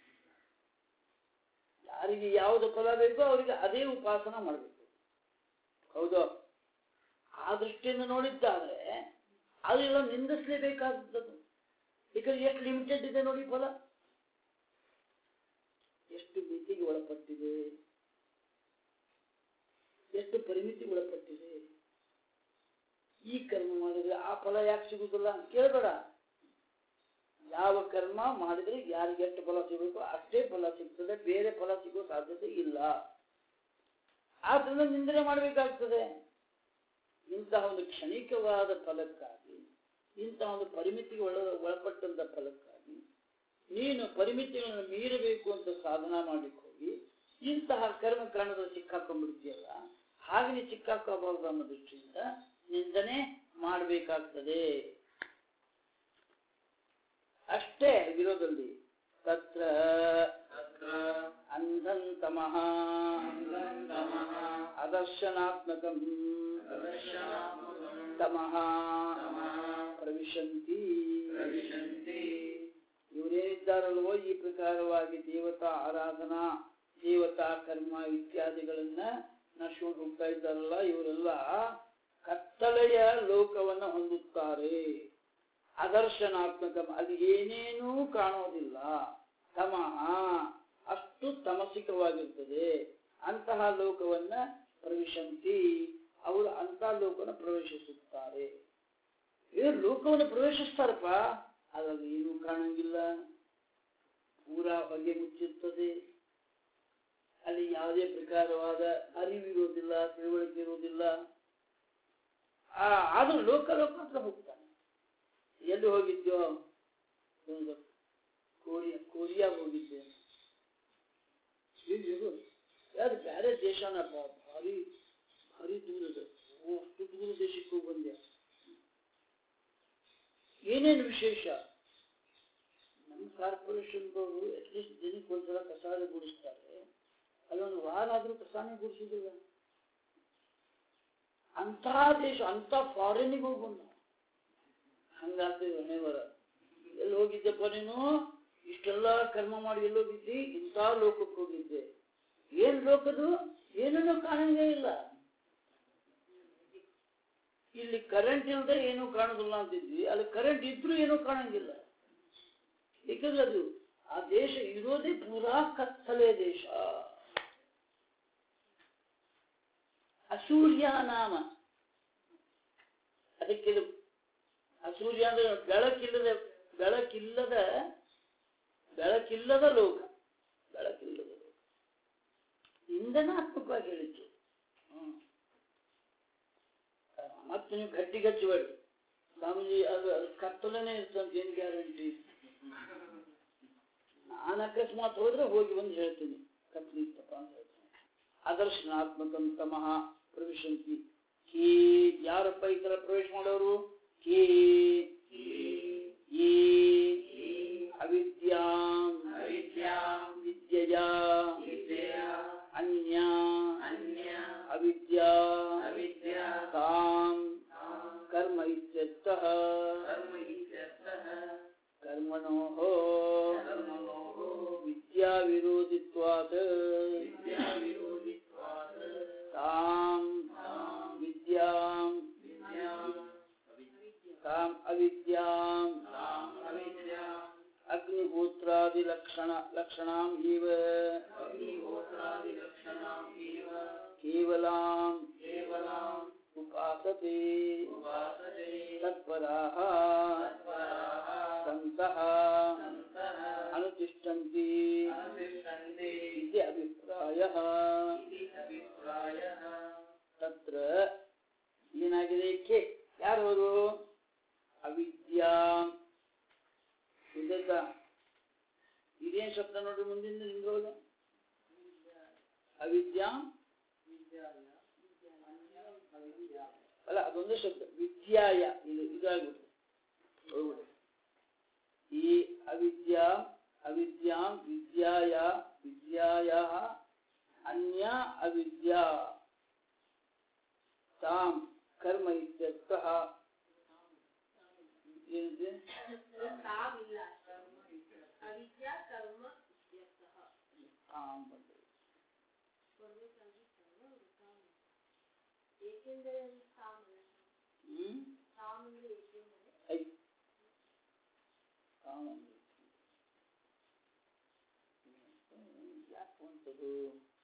ಯಾರಿಗೆ ಯಾವ್ದು ಫಲ ಬೇಕೋ ಅವರಿಗೆ ಅದೇ ಉಪಾಸನ ಮಾಡಬೇಕು ಹೌದು ಆ ದೃಷ್ಟಿಯಿಂದ ನೋಡಿದ್ದಾದ್ರೆ ಅದೆಲ್ಲ ನಿಂದಿಸಲೇಬೇಕಾದದ್ದು ಯಾಕಂದ್ರೆ ಎಷ್ಟು ಲಿಮಿಟೆಡ್ ಇದೆ ನೋಡಿ ಫಲ ಎಷ್ಟು ಮಿತಿಗೆ ಒಳಪಟ್ಟಿದೆ ಎಷ್ಟು ಪರಿಮಿತಿಗೆ ಒಳಪಟ್ಟಿದೆ ಈ ಕರ್ಮ ಮಾಡಿದ್ರೆ ಆ ಫಲ ಯಾಕೆ ಸಿಗುದಿಲ್ಲ ಅಂತ ಕೇಳಬೇಡ ಯಾವ ಕರ್ಮ ಮಾಡಿದ್ರೆ ಯಾರಿಗೆ ಎಷ್ಟು ಫಲ ಸಿಗಬೇಕು ಅಷ್ಟೇ ಫಲ ಸಿಗ್ತದೆ ಬೇರೆ ಫಲ ಸಿಗೋ ಸಾಧ್ಯತೆ ಇಲ್ಲ ಆದ್ರಿಂದ ನಿಂದನೆ ಮಾಡಬೇಕಾಗ್ತದೆ ಇಂತಹ ಒಂದು ಕ್ಷಣಿಕವಾದ ಫಲಕ್ಕಾಗಿ ಇಂತಹ ಒಂದು ಪರಿಮಿತಿಗೆ ಒಳ ಒಳಪಟ್ಟಂತ ಫಲಕ್ಕಾಗಿ ನೀನು ಪರಿಮಿತಿಗಳನ್ನು ಮೀರಬೇಕು ಅಂತ ಸಾಧನ ಮಾಡಲಿಕ್ಕೆ ಹೋಗಿ ಇಂತಹ ಕರ್ಮಕಾಂಡದಲ್ಲಿ ಸಿಕ್ಕಾಕೊಂಡ್ಬಿಡ್ತೀಯಲ್ಲ ಹಾಗೆ ನೀ ಸಿಕ್ಕಾಕೋಬಾರ್ದು ಅನ್ನೋ ದೃಷ್ಟಿಯಿಂದ ನಿಂದನೆ ಮಾಡಬೇಕಾಗ್ತದೆ ಅಷ್ಟೇ ವಿರೋಧದಲ್ಲಿ ತತ್ರ ತತ್ರ ಅಂಧಂತಮಃ ಅಂಧಂತಮಃ ಅದರ್ಶನಾತ್ಮಕಂ ಪ್ರದರ್ಶನಾತ್ಮಕಂ ತಮಃ ತಮಃ ಪ್ರವಿಶಂತಿ ಪ್ರವಿಶಂತಿ ಇವರೇನಿದ್ದಾರಲ್ವೋ ಈ ಪ್ರಕಾರವಾಗಿ ದೇವತಾ ಆರಾಧನಾ ದೇವತಾ ಕರ್ಮ ಇತ್ಯಾದಿಗಳನ್ನ ನಡ್ಸ್ಕೊಂಡು ಹೋಗ್ತಾ ಇದ್ದಾರಲ್ಲ ಇವರೆಲ್ಲ ಕತ್ತಲೆಯ ಲೋಕವನ್ನ ಹೊಂದುತ್ತಾರೆ ಅದರ್ಶನಾತ್ಮಕ ಅಲ್ಲಿ ಏನೇನೂ ಕಾಣೋದಿಲ್ಲ ತಮಃ ಅಷ್ಟು ತಮಸಿಕವಾಗಿರ್ತದೆ ಅಂತಹ ಲೋಕವನ್ನ ಪ್ರವಿಶಂತಿ ಅವರು ಅಂತ ಲೋಕವನ್ನು ಪ್ರವೇಶಿಸುತ್ತಾರೆ ಇವರು ಲೋಕವನ್ನು ಪ್ರವೇಶಿಸ್ತಾರಪ್ಪ ಅದ್ರಲ್ಲಿ ಏನೂ ಕಾಣಂಗಿಲ್ಲ ಪೂರಾ ಹೊಗೆ ಮುಚ್ಚಿರ್ತದೆ ಅಲ್ಲಿ ಯಾವುದೇ ಪ್ರಕಾರವಾದ ಅರಿವಿರೋದಿಲ್ಲ ತಿಳುವಳಿಕೆ ಇರುವುದಿಲ್ಲ ಆ ಆದ್ರೂ ಲೋಕ ಲೋಕ ಹತ್ರ ಹೋಗ್ತಾನೆ ಎಲ್ಲಿ ಹೋಗಿದ್ಯೋ ಒಂದು ಕೋರಿಯಾ ಕೋರಿಯಾ ಹೋಗಿದ್ದೆ ಇದು ಯಾರು ಬೇರೆ ದೇಶನಪ್ಪ ಭಾರಿ ಭಾರಿ ದೂರದ ಓ ಅಷ್ಟು ದೂರ ದೇಶಕ್ಕೆ ಹೋಗಿ ಬಂದೆ ಏನೇನು ವಿಶೇಷ ನಮ್ಮ ಕಾರ್ಪೊರೇಷನ್ದವರು ಅಟ್ಲೀಸ್ಟ್ ದಿನಕ್ಕೆ ಒಂದ್ಸಲ ಕಸಾಳೆ ಗುಡಿಸ್ತಾರೆ ಅಲ್ಲೊಂದು ವಾರ ಆದ್ರೂ ಕಸಾನೆ ಗುಡಿಸಿದಿಲ್ಲ ಅಂಥ ದೇಶ ಅಂಥ ಫಾರಿನಿಗೆ ಹೋಗಿ ಬಂದ ಹಂಗಾಗ್ತದೆ ಹಣೆವರ ಎಲ್ಲಿ ಹೋಗಿದ್ದೆಪ್ಪ ನೀನು ಇಷ್ಟೆಲ್ಲ ಕರ್ಮ ಮಾಡಿ ಎಲ್ಲಿ ಹೋಗಿದ್ದಿ ಇಂಥ ಲೋಕಕ್ಕೆ ಹೋಗಿದ್ದೆ ಏನ್ ಲೋಕದು ಏನನ್ನೂ ಕಾಣಂಗೇ ಇಲ್ಲ ಇಲ್ಲಿ ಕರೆಂಟ್ ಇಲ್ಲದೆ ಏನೂ ಕಾಣೋದಿಲ್ಲ ಅಂತಿದ್ವಿ ಅಲ್ಲಿ ಕರೆಂಟ್ ಇದ್ರೂ ಏನೂ ಕಾಣಂಗಿಲ್ಲ ಏಕೆಂದ್ರೆ ಅದು ಆ ದೇಶ ಇರೋದೇ ಪೂರಾ ಕತ್ತಲೆ ದೇಶ ಅಸೂರ್ಯ ನಾಮ ಅದಕ್ಕೆ ಇದು ಅಸೂರ್ಯ ಅಂದ್ರೆ ಬೆಳಕಿಲ್ಲದ ಬೆಳಕಿಲ್ಲದ ಬೆಳಕಿಲ್ಲದ ಲೋಕ ಬೆಳಕಿಲ್ಲದ ಲೋಕ ಇಂಧನಾತ್ಮಕವಾಗಿ ಹೇಳಿದ್ದು ಹ್ಮ್. ಮತ್ತೆ ನೀವು ಗಟ್ಟಿ ಗಚ್ಚಬೇಡಿ ಸ್ವಾಮೀಜಿ ಅದು ಅದು ಕತ್ತಲನೇ ಇರ್ತಂತ ಏನು ಗ್ಯಾರಂಟಿ ನಾನು ಅಕಸ್ಮಾತ್ ಹೋದ್ರೆ ಹೋಗಿ ಬಂದು ಹೇಳ್ತೀನಿ ಕತ್ಲಿ ಇತ್ತಪ್ಪ ಅಂತ ಹೇಳ್ತೀನಿ ಅದರ್ಶನಾತ್ಮಕಂ ತಮಃ ಪ್ರವಿಶಂತಿ ಹೀ ಯಾರಪ್ಪ ಈ ತರ ಪ್ರವೇಶ ಮಾಡೋರು ಹೀ ಈ ಅವಿದ್ಯಾಂ ಅವಿದ್ಯಾಂ ವಿದ್ಯೆಯ ವಿದ್ಯೆಯ ಅನ್ಯ ಅನ್ಯ ಅವಿದ್ಯಾ ಅವಿದ್ಯಾ ತಾಂ ತಾಂ ಕರ್ಮ ಇತ್ಯರ್ಥಃ ಕರ್ಮ ಇತ್ಯರ್ಥಃ ಕರ್ಮಣೋಃ ಕರ್ಮಣೋಃ ವಿದ್ಯಾ ವಿರೋಧಿತ್ವಾತ್ ವಿದ್ಯಾವಿರೋಧಿತ್ವಾತ್ ತಾಂ ತಾಂ ವಿದ್ಯಾಂ ವಿದ್ಯಾಂ ತಾಂ ಅವಿದ್ಯಾಂ ತಾಂ ಅವಿದ್ಯಾಂ ಅಗ್ನಿಹೋತ್ರಾದಿ ಲಕ್ಷಣ ಲಕ್ಷಣಾಂ ಇವ ಅಗ್ನಿಹೋತ್ರಾದಿಲಕ್ಷಣಾಂ ಇವ ಕೇವಲಾಂ ಕೇವಲಾಂ ಉಪಾಸತೆ ಉಪಾಸತೆ ತತ್ಪರಾಃ ತತ್ಪರಾಃ ಸಂತಃ ಸಂತಃ ಅನುತಿಷ್ಠಂತಿ ಅನುತಿಷ್ಠन्ते ಇತಿ ಅಭಿಪ್ರಾಯಃ इति अभिप्रायः ತತ್ರ ಏನಾಗಿದೆ ಕೆ ಯಾರವರು ಅವಿದ್ಯಾ ಗೊತ್ತಾಯ್ತಾ ಇದೇನ್ ಶಬ್ದ ನೋಡ್ರಿ ಮುಂದಿನ ನಿಮ್ದ್ರೊಳಗ ಅವಿದ್ಯಾ ಅಲ್ಲ ಅದೊಂದೇ ಶಬ್ದ ವಿದ್ಯಾಯ ಇದು ಇದಾಗ್ಬಿಟ್ಟು ಹೋಗ್ಬಿಡಿ ಈ ಅವಿದ್ಯಾ ಅವಿದ್ಯಾಂ ವಿದ್ಯಾಯ ವಿದ್ಯಾಯ ಅನ್ಯ ಅವಿದ್ಯಾ ತಾಂ ಕರ್ಮ ಇತ್ಯರ್ಥಃ ಏನಿದೆ ತಾವಿಲ್ಲ ಅವಿದ್ಯಾ ಕರ್ಮ ಇತ್ಯರ್ಥಃ ತಾಂ ಬಂತು. ಬರ್ಬೇಕಾಗಿ ಕರ್ಮ ತಾಮ ಏಕೆಂದರೆ ಅದು ತಾಮಲ್ಲ ಹ್ಮ್ ತಾಮಂದ್ರೆ ಏಕೆಂದರೆ ಐ ತಾಂ ಅಂದ್ರೆ. ಹ್ಮ್, ಯಾಕೆ ಬಂತದು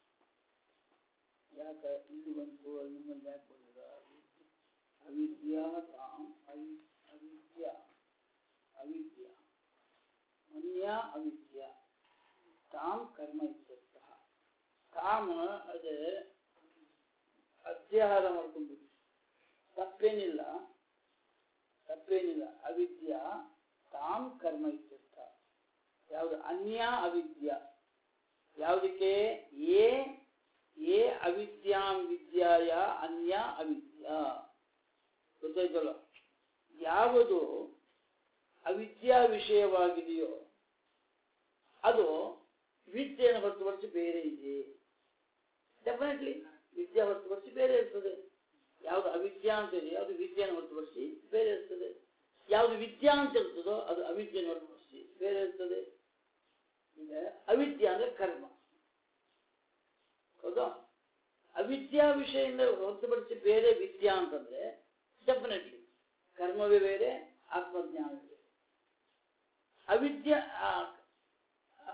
ಯಾಕ ಇಲ್ಲಿ ಬಂತು ಅಲ್ಲಿ ಮೇಲೆ ಯಾಕೆ ಬಂದದ ಅವಿದ್ಯಾ ತಾಂ ಅವಿ ಅವಿದ್ಯಾ ಅವಿದ್ಯಾ ಅನ್ಯ ಅವಿದ್ಯಾ ತಾಂ ಕರ್ಮ ಇತ್ಯರ್ಥಃ ಕಾಮ ಅದೇ ಅಧ್ಯಾಹಾರ ಮಾಡ್ಕೊಂಡ್ಬಿಡಿ ತಪ್ಪೇನಿಲ್ಲ ತಪ್ಪೇನಿಲ್ಲ ಅವಿದ್ಯಾ ತಾಂ ಕರ್ಮ ಇತ್ಯರ್ಥ ಯಾವುದು ಅನ್ಯ ಅವಿದ್ಯಾ ಯಾವುದಕ್ಕೆ ಏ ಏ ಅವಿದ್ಯಾಂ ವಿದ್ಯಾಯ ಅನ್ಯ ಅವಿದ್ಯಾ ಗೊತ್ತಾಯ್ತಲ್ಲ ಯಾವುದು ಅವಿದ್ಯಾ ವಿಷಯವಾಗಿದೆಯೋ ಅದು ವಿದ್ಯೆಯನ್ನು ಹೊರತುಪಡಿಸಿ ಬೇರೆ ಇದೆ ಡೆಫಿನೆಟ್ಲಿ ವಿದ್ಯೆ ಹೊರತುಪಡಿಸಿ ಬೇರೆ ಇರ್ತದೆ ಯಾವುದು ಅವಿದ್ಯಾ ಅಂತ ಇದೆ ಯಾವುದು ವಿದ್ಯೆಯನ್ನು ಹೊರತುಪಡಿಸಿ ಬೇರೆ ಇರ್ತದೆ ಯಾವುದು ವಿದ್ಯಾ ಅಂತ ಇರ್ತದೋ ಅದು ಅವಿದ್ಯೆಯನ್ನು ಹೊರತುಪಡಿಸಿ ಬೇರೆ ಇರ್ತದೆ ಈಗ ಅವಿದ್ಯಾ ಅಂದ್ರೆ ಕರ್ಮ ಹೌದಾ ಅವಿದ್ಯಾ ವಿಷಯದಿಂದ ಹೊರತುಪಡಿಸಿ ಬೇರೆ ವಿದ್ಯಾ ಅಂತಂದ್ರೆ ಡೆಫಿನೆಟ್ಲಿ ಕರ್ಮವೇ ಬೇರೆ ಆತ್ಮಜ್ಞಾನವೇ ಬೇರೆ ಅವಿದ್ಯಾ ಆ, ಆ,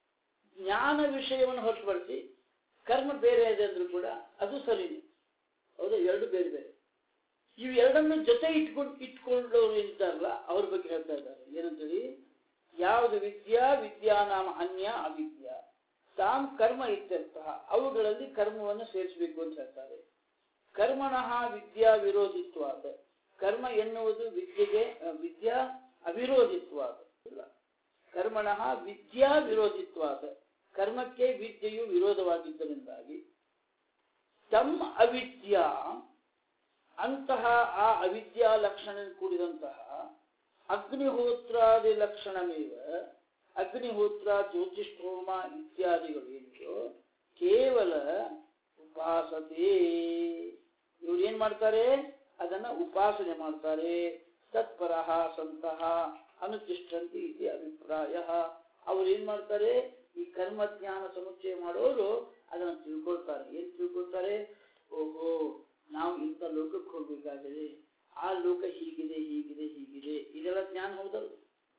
ಜ್ಞಾನ ವಿಷಯವನ್ನು ಹೊರತುಪಡಿಸಿ ಕರ್ಮ ಬೇರೆ ಇದೆ ಅಂದ್ರೂ ಕೂಡ ಅದು ಸರಿನೇ ಹೌದಾ ಎರಡು ಬೇರೆ ಬೇರೆ ಇವು ಎರಡನ್ನು ಜೊತೆ ಇಟ್ಕೊಂಡು ಇಟ್ಕೊಂಡವ್ರು ಇರ್ತಾರಲ್ಲ ಅವ್ರ ಬಗ್ಗೆ ಹೇಳ್ತಾ ಇದ್ದಾರೆ ಏನಂತೇಳಿ ಯಾವುದು ವಿದ್ಯಾ ವಿದ್ಯಾನಾಮ ಅನ್ಯ ಅವಿದ್ಯಾ ತಾಮ್ ಕರ್ಮ ಇತ್ಯರ್ಥ ಅವುಗಳಲ್ಲಿ ಕರ್ಮವನ್ನು ಸೇರಿಸಬೇಕು ಅಂತ ಹೇಳ್ತಾರೆ ಕರ್ಮಣಃ ವಿದ್ಯಾ ವಿರೋಧಿತ್ವಾದ ಕರ್ಮ ಎನ್ನುವುದು ವಿದ್ಯೆಗೆ ಅ, ವಿದ್ಯಾ ಅವಿರೋಧಿತ್ವಾದ ಇಲ್ಲ ಕರ್ಮಣಃ ವಿದ್ಯಾ ವಿರೋಧಿತ್ವಾದ ಕರ್ಮಕ್ಕೆ ವಿದ್ಯೆಯು ವಿರೋಧವಾಗಿದ್ದರಿಂದಾಗಿ ತಮ್ಮ ಅವಿದ್ಯಾ ಅಂತಹ ಆ ಅವಿದ್ಯಾ ಲಕ್ಷಣ ಕೂಡಿದಂತಹ ಅಗ್ನಿಹೋತ್ರಾದಿ ಲಕ್ಷಣಮೇವ ಅಗ್ನಿಹೋತ್ರ ಜ್ಯೋತಿಷ್ಠೋಮ ಇತ್ಯಾದಿಗಳು ಏನಿದೆಯೋ ಕೇವಲ ಉಪಾಸತೆ ಇವ್ರು ಏನ್ ಮಾಡ್ತಾರೆ ಅದನ್ನ ಉಪಾಸನೆ ಮಾಡ್ತಾರೆ ತತ್ಪರಃ ಸಂತಹ ಅನುತಿಷ್ಠಂತಿ ಇದೆ ಅಭಿಪ್ರಾಯ ಅವ್ರು ಏನ್ ಮಾಡ್ತಾರೆ ಈ ಕರ್ಮ ಜ್ಞಾನ ಸಮುಚ್ಚಯ ಮಾಡೋರು ಅದನ್ನ ತಿಳ್ಕೊಳ್ತಾರೆ ಏನ್ ತಿಳ್ಕೊಳ್ತಾರೆ ಓಹೋ ನಾವು ಇಂಥ ಲೋಕಕ್ಕೆ ಹೋಗ್ಬೇಕಾಗಿದೆ ಆ ಲೋಕ ಹೀಗಿದೆ ಹೀಗಿದೆ ಹೀಗಿದೆ ಇದೆಲ್ಲ ಜ್ಞಾನ ಹೌದಲ್ಲ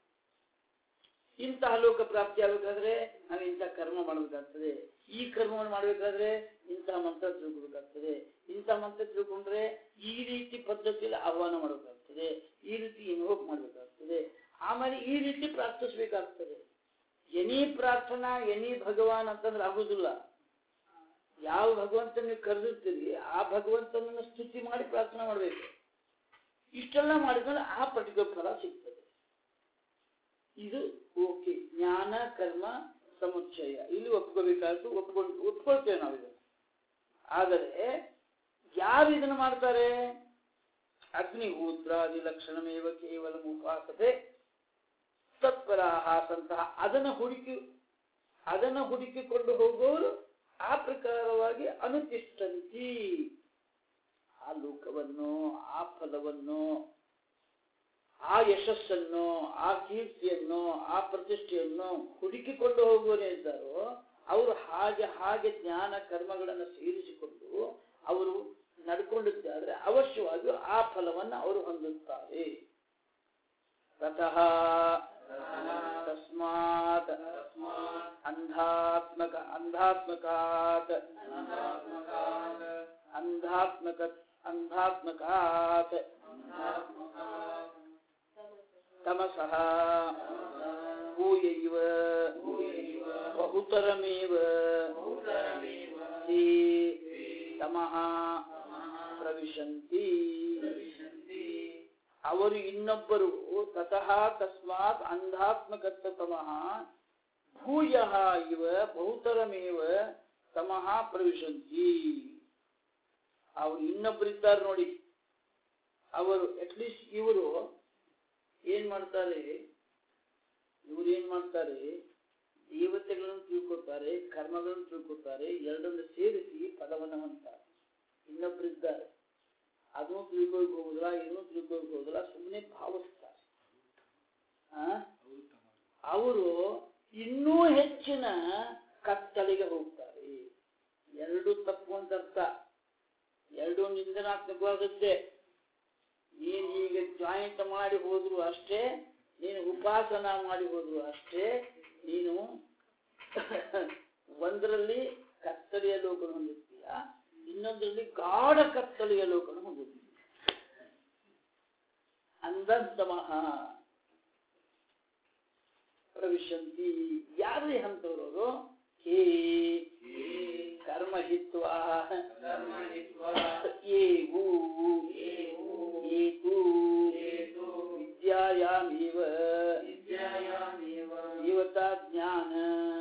ಇಂತಹ ಲೋಕ ಪ್ರಾಪ್ತಿ ಆಗಬೇಕಾದ್ರೆ ನಾವು ಇಂಥ ಕರ್ಮ ಮಾಡಬೇಕಾಗ್ತದೆ ಈ ಕರ್ಮವನ್ನು ಮಾಡಬೇಕಾದ್ರೆ ಇಂತಹ ಮಂತ್ರ ತಿಳ್ಕೊಬೇಕಾಗ್ತದೆ ಇಂಥ ಮಂತ್ರ ತಿಳ್ಕೊಂಡ್ರೆ ಈ ರೀತಿ ಪದ್ಧತಿಯಲ್ಲಿ ಆಹ್ವಾನ ಮಾಡಬೇಕಾಗ್ತದೆ ಈ ರೀತಿ ಇನ್ವೋಕ್ ಮಾಡಬೇಕಾಗ್ತದೆ ಆಮೇಲೆ ಈ ರೀತಿ ಪ್ರಾರ್ಥಿಸ್ಬೇಕಾಗ್ತದೆ ಎನಿ ಪ್ರಾರ್ಥನಾ ಎನಿ ಭಗವಾನ್ ಅಂತಂದ್ರೆ ಆಗುದಿಲ್ಲ ಯಾವ ಭಗವಂತ ನೀವು ಕರೆದಿರ್ತೀರಿ ಆ ಭಗವಂತನನ್ನ ಸ್ತುತಿ ಮಾಡಿ ಪ್ರಾರ್ಥನೆ ಮಾಡಬೇಕು ಇಷ್ಟೆಲ್ಲ ಮಾಡಿದ್ರೆ ಆ ಪರ್ಟಿಕ್ಯುಲರ್ ಫಲ ಸಿಗ್ತದೆ ಇದು ಓಕೆ ಜ್ಞಾನ ಕರ್ಮ ಸಮುಚ್ಚಯ ಇಲ್ಲಿ ಒಪ್ಕೋಬೇಕಾದ್ದು ಒಪ್ಕೊಂಡು ಒಪ್ಕೊಳ್ತೇವೆ ನಾವು ಇದನ್ನು ಆದರೆ ಯಾರು ಇದನ್ನು ಮಾಡ್ತಾರೆ ಅಗ್ನಿಹೋತ್ರಾದಿ ಲಕ್ಷಣಮೇವ ಕೇವಲ ಉಪಾಸತೆ ತತ್ಪರಾಹ ಸಂತಹ ಅದನ್ನು ಹುಡುಕಿ ಅದನ್ನು ಹುಡುಕಿಕೊಂಡು ಹೋಗೋರು ಆ ಪ್ರಕಾರವಾಗಿ ಅನುತಿಷ್ಠಂತಿ ಆ ಲೋಕವನ್ನು ಆ ಫಲವನ್ನು ಆ ಯಶಸ್ಸನ್ನು ಆ ಕೀರ್ತಿಯನ್ನು ಆ ಪ್ರತಿಷ್ಠೆಯನ್ನು ಹುಡುಕಿಕೊಂಡು ಹೋಗುವನೇ ಇದ್ದಾರೋ ಅವರು ಹಾಗೆ ಹಾಗೆ ಜ್ಞಾನ ಕರ್ಮಗಳನ್ನು ಸೇರಿಸಿಕೊಂಡು ಅವರು ನಡ್ಕೊಂಡಿದ್ದಾದ್ರೆ ಅವಶ್ಯವಾಗಿ ಆ ಫಲವನ್ನು ಅವರು ಹೊಂದುತ್ತಾರೆ ತತಃ ತಸ್ಮಾತ್ ಅಂಧಾತ್ಮಕ ಅಂಧಾತ್ಮಕಾತ್ ಅಂಧಾತ್ಮಕ ಅಂಧಾತ್ಮಕಾತ್ ತಮಸಃ ಭೂಯೈವ ಬಹುತರಮೇವ ತೇ ತಮಃ ಪ್ರವಿಶಂತಿ ಅವರು ಇನ್ನೊಬ್ಬರು ತತಃ ತಸ್ಮಾತ್ ಅಂಧಾತ್ಮಕತ್ತಮಃ ಭೂಯ ಇವ ಬಹುತರಮೇವ ತಮಃ ಪ್ರವಿಶಂತಿ ಅವರು ಇನ್ನೊಬ್ಬರಿದ್ದಾರೆ ನೋಡಿ ಅವರು ಅಟ್ಲೀಸ್ಟ್ ಇವರು ಏನ್ ಮಾಡ್ತಾರೆ ಇವ್ರು ಏನ್ ಮಾಡ್ತಾರೆ ದೇವತೆಗಳನ್ನು ತಿಳ್ಕೊತಾರೆ ಕರ್ಮಗಳನ್ನು ತಿಳ್ಕೊತಾರೆ ಎರಡನ್ನು ಸೇರಿಸಿ ಪದವನ್ನು ಹೊಂತಾರೆ ಇನ್ನೊಬ್ಬರಿದ್ದಾರೆ ಅದನ್ನು ತಿಳ್ಕೊಳಕ್ ಹೋಗುದಿಲ್ಲ ಇದನ್ನು ತಿಳ್ಕೊಳಕ್ ಹೋಗುದಿಲ್ಲ ಸುಮ್ಮನೆ ಭಾವಿಸ್ತಾರೆ ಅವರು ಇನ್ನೂ ಹೆಚ್ಚಿನ ಕತ್ತಲಿಗೆ ಹೋಗ್ತಾರೆ ಎರಡು ತಪ್ಪು ಅಂತ ಅರ್ಥ ಎರಡು ನಿಂದನಾತ್ಮಕವಾದದ್ದೇ ನೀನು ಈಗ ಜಾಯಿಂಟ್ ಮಾಡಿ ಹೋದ್ರು ಅಷ್ಟೇ ನೀನು ಉಪಾಸನ ಮಾಡಿ ಹೋದ್ರು ಅಷ್ಟೇ ನೀನು ಒಂದರಲ್ಲಿ ಕತ್ತಲೆಯ ಲೋಕನ ಹೊಂದಿರ್ತೀಯ ಇನ್ನೊಂದರಲ್ಲಿ ಗಾಢ ಕತ್ತಲೆಯ ಲೋಕನ ಹೊಂದಿರ್ತೀಯ ಅಂದಂತಮಃ ಪ್ರವಿಶಂತಿ ಯಾರು ಹಂತವರು ಹೇ ಕರ್ಮಹಿತ್ವ ಏವು ಏತು ವಿದ್ಯಾಯಾಮೇವ ದೇವತಾ ಜ್ಞಾನ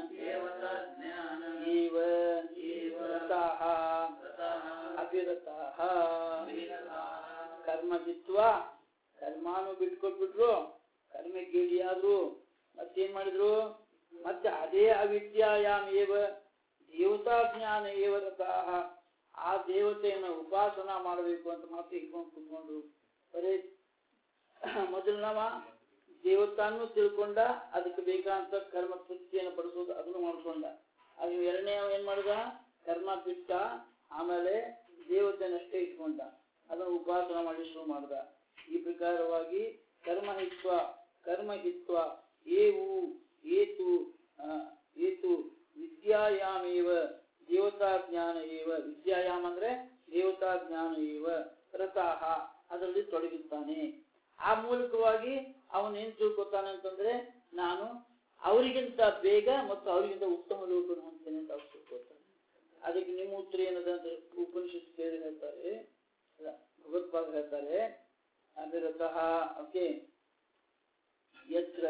ಏವ ರತಾಃ ಅಭಿರತಾಃ ಕರ್ಮಜಿತ್ವ ಕರ್ಮಾನು ಬಿಟ್ಕೊಟ್ಬಿಟ್ರು ಕರ್ಮ ಗೇಡಿಯಾದ್ರು ಮತ್ತೇನ್ ಮಾಡಿದ್ರು ಮತ್ತೆ ಅದೇ ಅವಿದ್ಯಾಯಾಮ್ ಏವ ದೇವತಾ ಜ್ಞಾನ ಏವ ರತಾಃ ಆ ದೇವತೆಯನ್ನು ಉಪಾಸನ ಮಾಡಬೇಕು ಅಂತ ಮಾತ್ರ ಇಟ್ಕೊಂಡು ಕುತ್ಕೊಂಡ್ರು ಬರೀ ಮೊದಲು ನಾವ ದೇವತಾನು ತಿಳ್ಕೊಂಡ ಅದಕ್ಕೆ ಬೇಕಾದಂತ ಕರ್ಮ ತೃಪ್ತಿಯನ್ನು ಪಡಿಸೋದು ಅದನ್ನು ಮಾಡ್ಕೊಂಡ ಅದು ಎರಡನೇ ಅವ ಏನ್ ಮಾಡಿದ ಕರ್ಮ ಬಿಟ್ಟ ಆಮೇಲೆ ದೇವತೆಯನ್ನಷ್ಟೇ ಇಟ್ಕೊಂಡ ಅದನ್ನು ಉಪಾಸನ ಮಾಡಿ ಶುರು ಮಾಡ್ದ ಈ ಪ್ರಕಾರವಾಗಿ ಕರ್ಮಹಿತ್ವ ಕರ್ಮಹಿತ್ವ ಏವು ಏತು ಆ, ಏತು ವಿದ್ಯಾಯಾಮೇವ ದೇವತಾ ಜ್ಞಾನ ಏವ ವಿದ್ಯಾಯಾಮ್ ಅಂದ್ರೆ ದೇವತಾ ಜ್ಞಾನ ಇವ ರತಾಹ ಅದರಲ್ಲಿ ತೊಡಗಿದ್ದಾನೆ ಆ ಮೂಲಕವಾಗಿ ಅವನು ಏನ್ ತಿಳ್ಕೊತಾನೆ ಅಂತಂದ್ರೆ ನಾನು ಅವರಿಗಿಂತ ಬೇಗ ಮತ್ತು ಅವರಿಗಿಂತ ಉತ್ತಮ ಲೋಕವನ್ನು ಹೊಂದ್ತೇನೆ ಅಂತ ಅವ್ರು ತಿಳ್ಕೊತಾನೆ ಅದಕ್ಕೆ ನಿಮ್ಮ ಉತ್ತರ ಏನದ ಅಂತ ಉಪನಿಷತ್ ಕೇಳಿ ಹೇಳ್ತಾರೆ ಅಲ್ಲ, ಭಗವತ್ಪಾದ ಹೇಳ್ತಾರೆ ಅವಿರತಃ ಓಕೆ ಯತ್ರ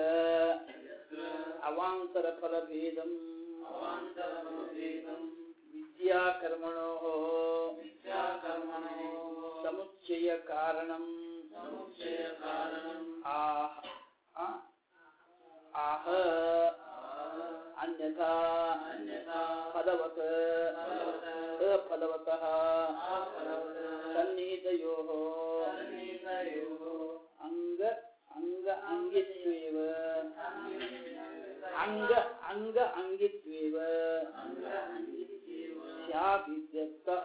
ಅವಾಂತರ ಫಲಭೇದಂ ಅವಾಂತರಭೇದಂ ವಿದ್ಯಾಕರ್ಮಣೋ ವಿದ್ಯಾಕರ್ಮಣೋ ಸಮುಚ್ಚಯ ಕಾರಣಂ ಸಮುಚ್ಚಯ ಕಾರಣಂ ಆಹ ಆ- ಆಹ ಅನ್ಯಥಾ ಅನ್ಯಥಾ ಫಲವತ್ ಅಫಲವತಃ ಸನ್ನಿಹಿತಯೋಃ ಸನ್ನಿಹಿತಯೋಃ ಅಂಗ ಅಂಗ ಅಂಗಿತ್ವೇವ ಅಂಗ ಅಂಗ ಅಂಗಿತ್ವೇವ ಸ್ಯಾದಿತ್ಯರ್ಥಃ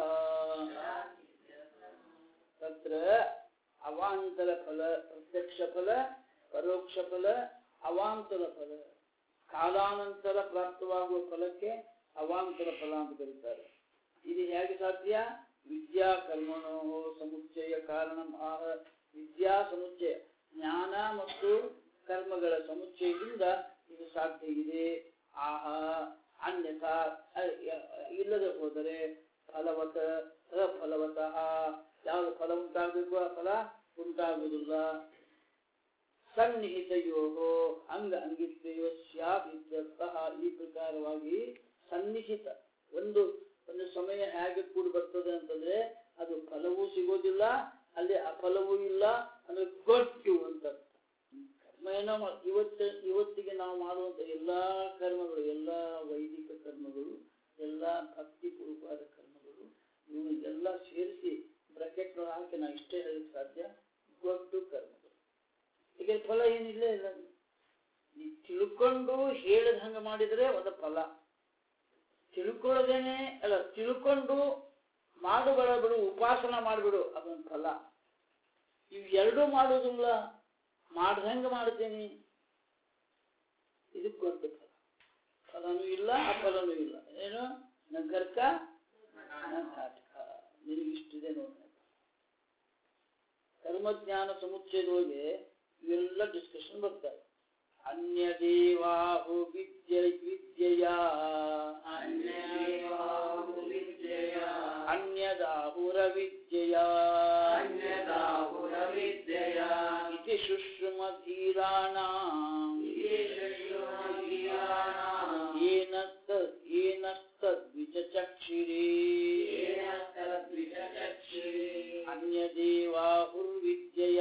ತತ್ರ ಅವಾಂತರ ಫಲ ಪ್ರತ್ಯಕ್ಷ ಫಲ ಪರೋಕ್ಷ ಫಲ ಅವಾಂತರ ಫಲ ಕಾಲಾನಂತರ ಪ್ರಾಪ್ತವಾಗುವ ಫಲಕ್ಕೆ ಅವಾಂತರ ಫಲ ಅಂತ ಕರೀತಾರೆ ಇದು ಹೇಗೆ ಸಾಧ್ಯ ವಿದ್ಯಾ ಕರ್ಮಣೋ ಸಮುಚ್ಚಯ ಕಾರಣ ಆಹ ವಿದ್ಯಾ ಸಮುಚ್ಚಯ ಜ್ಞಾನ ಮತ್ತು ಕರ್ಮಗಳ ಸಮುಚ್ಚಯದಿಂದ ಇದು ಸಾಧ್ಯ ಇದೆ ಆಹ ಅನ್ಯಥಾ ಅ- ಯ- ಇಲ್ಲದೆ ಹೋದರೆ ಫಲವತ ಅಫಲವತಃ ಯಾವುದು ಫಲ ಉಂಟಾಗಬೇಕು ಆ ಫಲ ಉಂಟಾಗುವುದಿಲ್ಲ ಸನ್ನಿಹಿತಯೋ ಅಂಗ ಅಂಗಿತ್ವೆಯೋ ಸ್ಯಾತ್ ಇತ್ಯರ್ಥಃ ಈ ಪ್ರಕಾರವಾಗಿ ಸನ್ನಿಹಿತ ಒಂದು ಒಂದು ಸಮಯ ಹೇಗೆ ಕೂಡಿ ಬರ್ತದೆ ಅಂತಂದ್ರೆ ಅದು ಫಲವೂ ಸಿಗೋದಿಲ್ಲ ಅಲ್ಲಿ ಅಫಲವೂ ಇಲ್ಲ ಅಂದ್ರೆ ಗೊಟ್ಟು ಅಂತ ಅರ್ಥ. ಕರ್ಮ ಏನೋ ಮಾ- ಇವತ್ತು ಇವತ್ತಿಗೆ ನಾವು ಮಾಡುವಂತ ಎಲ್ಲಾ ಕರ್ಮಗಳು ಎಲ್ಲಾ ವೈದಿಕ ಕರ್ಮಗಳು ಎಲ್ಲಾ ಭಕ್ತಿ ಪೂರ್ವಕವಾದ ಕರ್ಮಗಳು ಇವು ಎಲ್ಲ ಸೇರಿಸಿ ಬ್ರಾಕೆಟ್ ಹಾಕಿ ನಾ ಇಷ್ಟೇ ಹೇಳಕ್ ಸಾಧ್ಯ ಗೊಡ್ಡು ಕರ್ಮಗಳು ಈಗ ಫಲ ಏನಿಲ್ಲ ಇಲ್ಲ ನೀ ತಿಳ್ಕೊಂಡು ಹೇಳಿದ ಹಂಗ ಮಾಡಿದ್ರೆ ಒಂದು ಫಲ ತಿಳ್ಕೊಳ್ಳೋದೇನೆ ಅಲ್ಲ ತಿಳ್ಕೊಂಡು ಮಾಡುಗಳ ಬಿಡು ಉಪಾಸನ ಮಾಡಿಬಿಡು ಅದೊಂದು ಫಲ ಇವು ಎರಡೂ ಮಾಡೋದಿಲ್ಲ ಮಾಡ್ದಂಗ ಮಾಡ್ತೇನೆ ಇದು ದೊಡ್ಡ ಫಲ ಫಲನೂ ಇಲ್ಲ ಅಫಲನೂ ಇಲ್ಲ ಏನು ನಗರ್ಕ ನಾಟಕ ನಿನಗೆ ಇಷ್ಟಿದೆ ನೋಡಿ ಕರ್ಮಜ್ಞಾನ ಸಮುಚ್ಚಯದೊಳಗೆ ಇವೆಲ್ಲ ಡಿಸ್ಕಷನ್ ಬರ್ತಾರೆ ಅನ್ಯ ದೇವಾಹು ವಿದ್ಯ ವಿದ್ಯೆಯ ಅನ್ಯದೇವಾಹು ವಿದ್ಯೆಯ ಅನ್ಯದಾಹುರ ವಿದ್ಯೆಯ ಅನ್ಯದಾಹುರ ವಿದ್ಯೆಯ ಇತಿ ಶುಶ್ರುಮಧೀರಾಣಾಂ ಶುಶ್ರೂಮಧೀರಾಣಾಂ ಏನಸ್ತದ್ ಏನಸ್ತದ್ವಿಚಕ್ಷಿರೇ येन तद्विचक्षुषे ಅನ್ಯದೇವಾಹುರ್ವಿದ್ಯೆಯ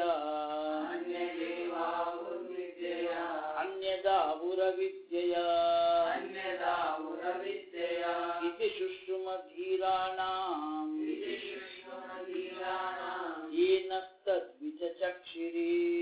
अन्यदेवाहुर्विद्यय ಅನ್ಯದಾಹುರ ವಿದ್ಯೆಯ अन्यदाहुरविद्यय ಇತಿ ಶುಶ್ರುಮಧೀರಾಣಾಂ इति शुश्रुमधीराणाम् ಏನಸ್ತದ್ವಿಚಕ್ಷಿರೇ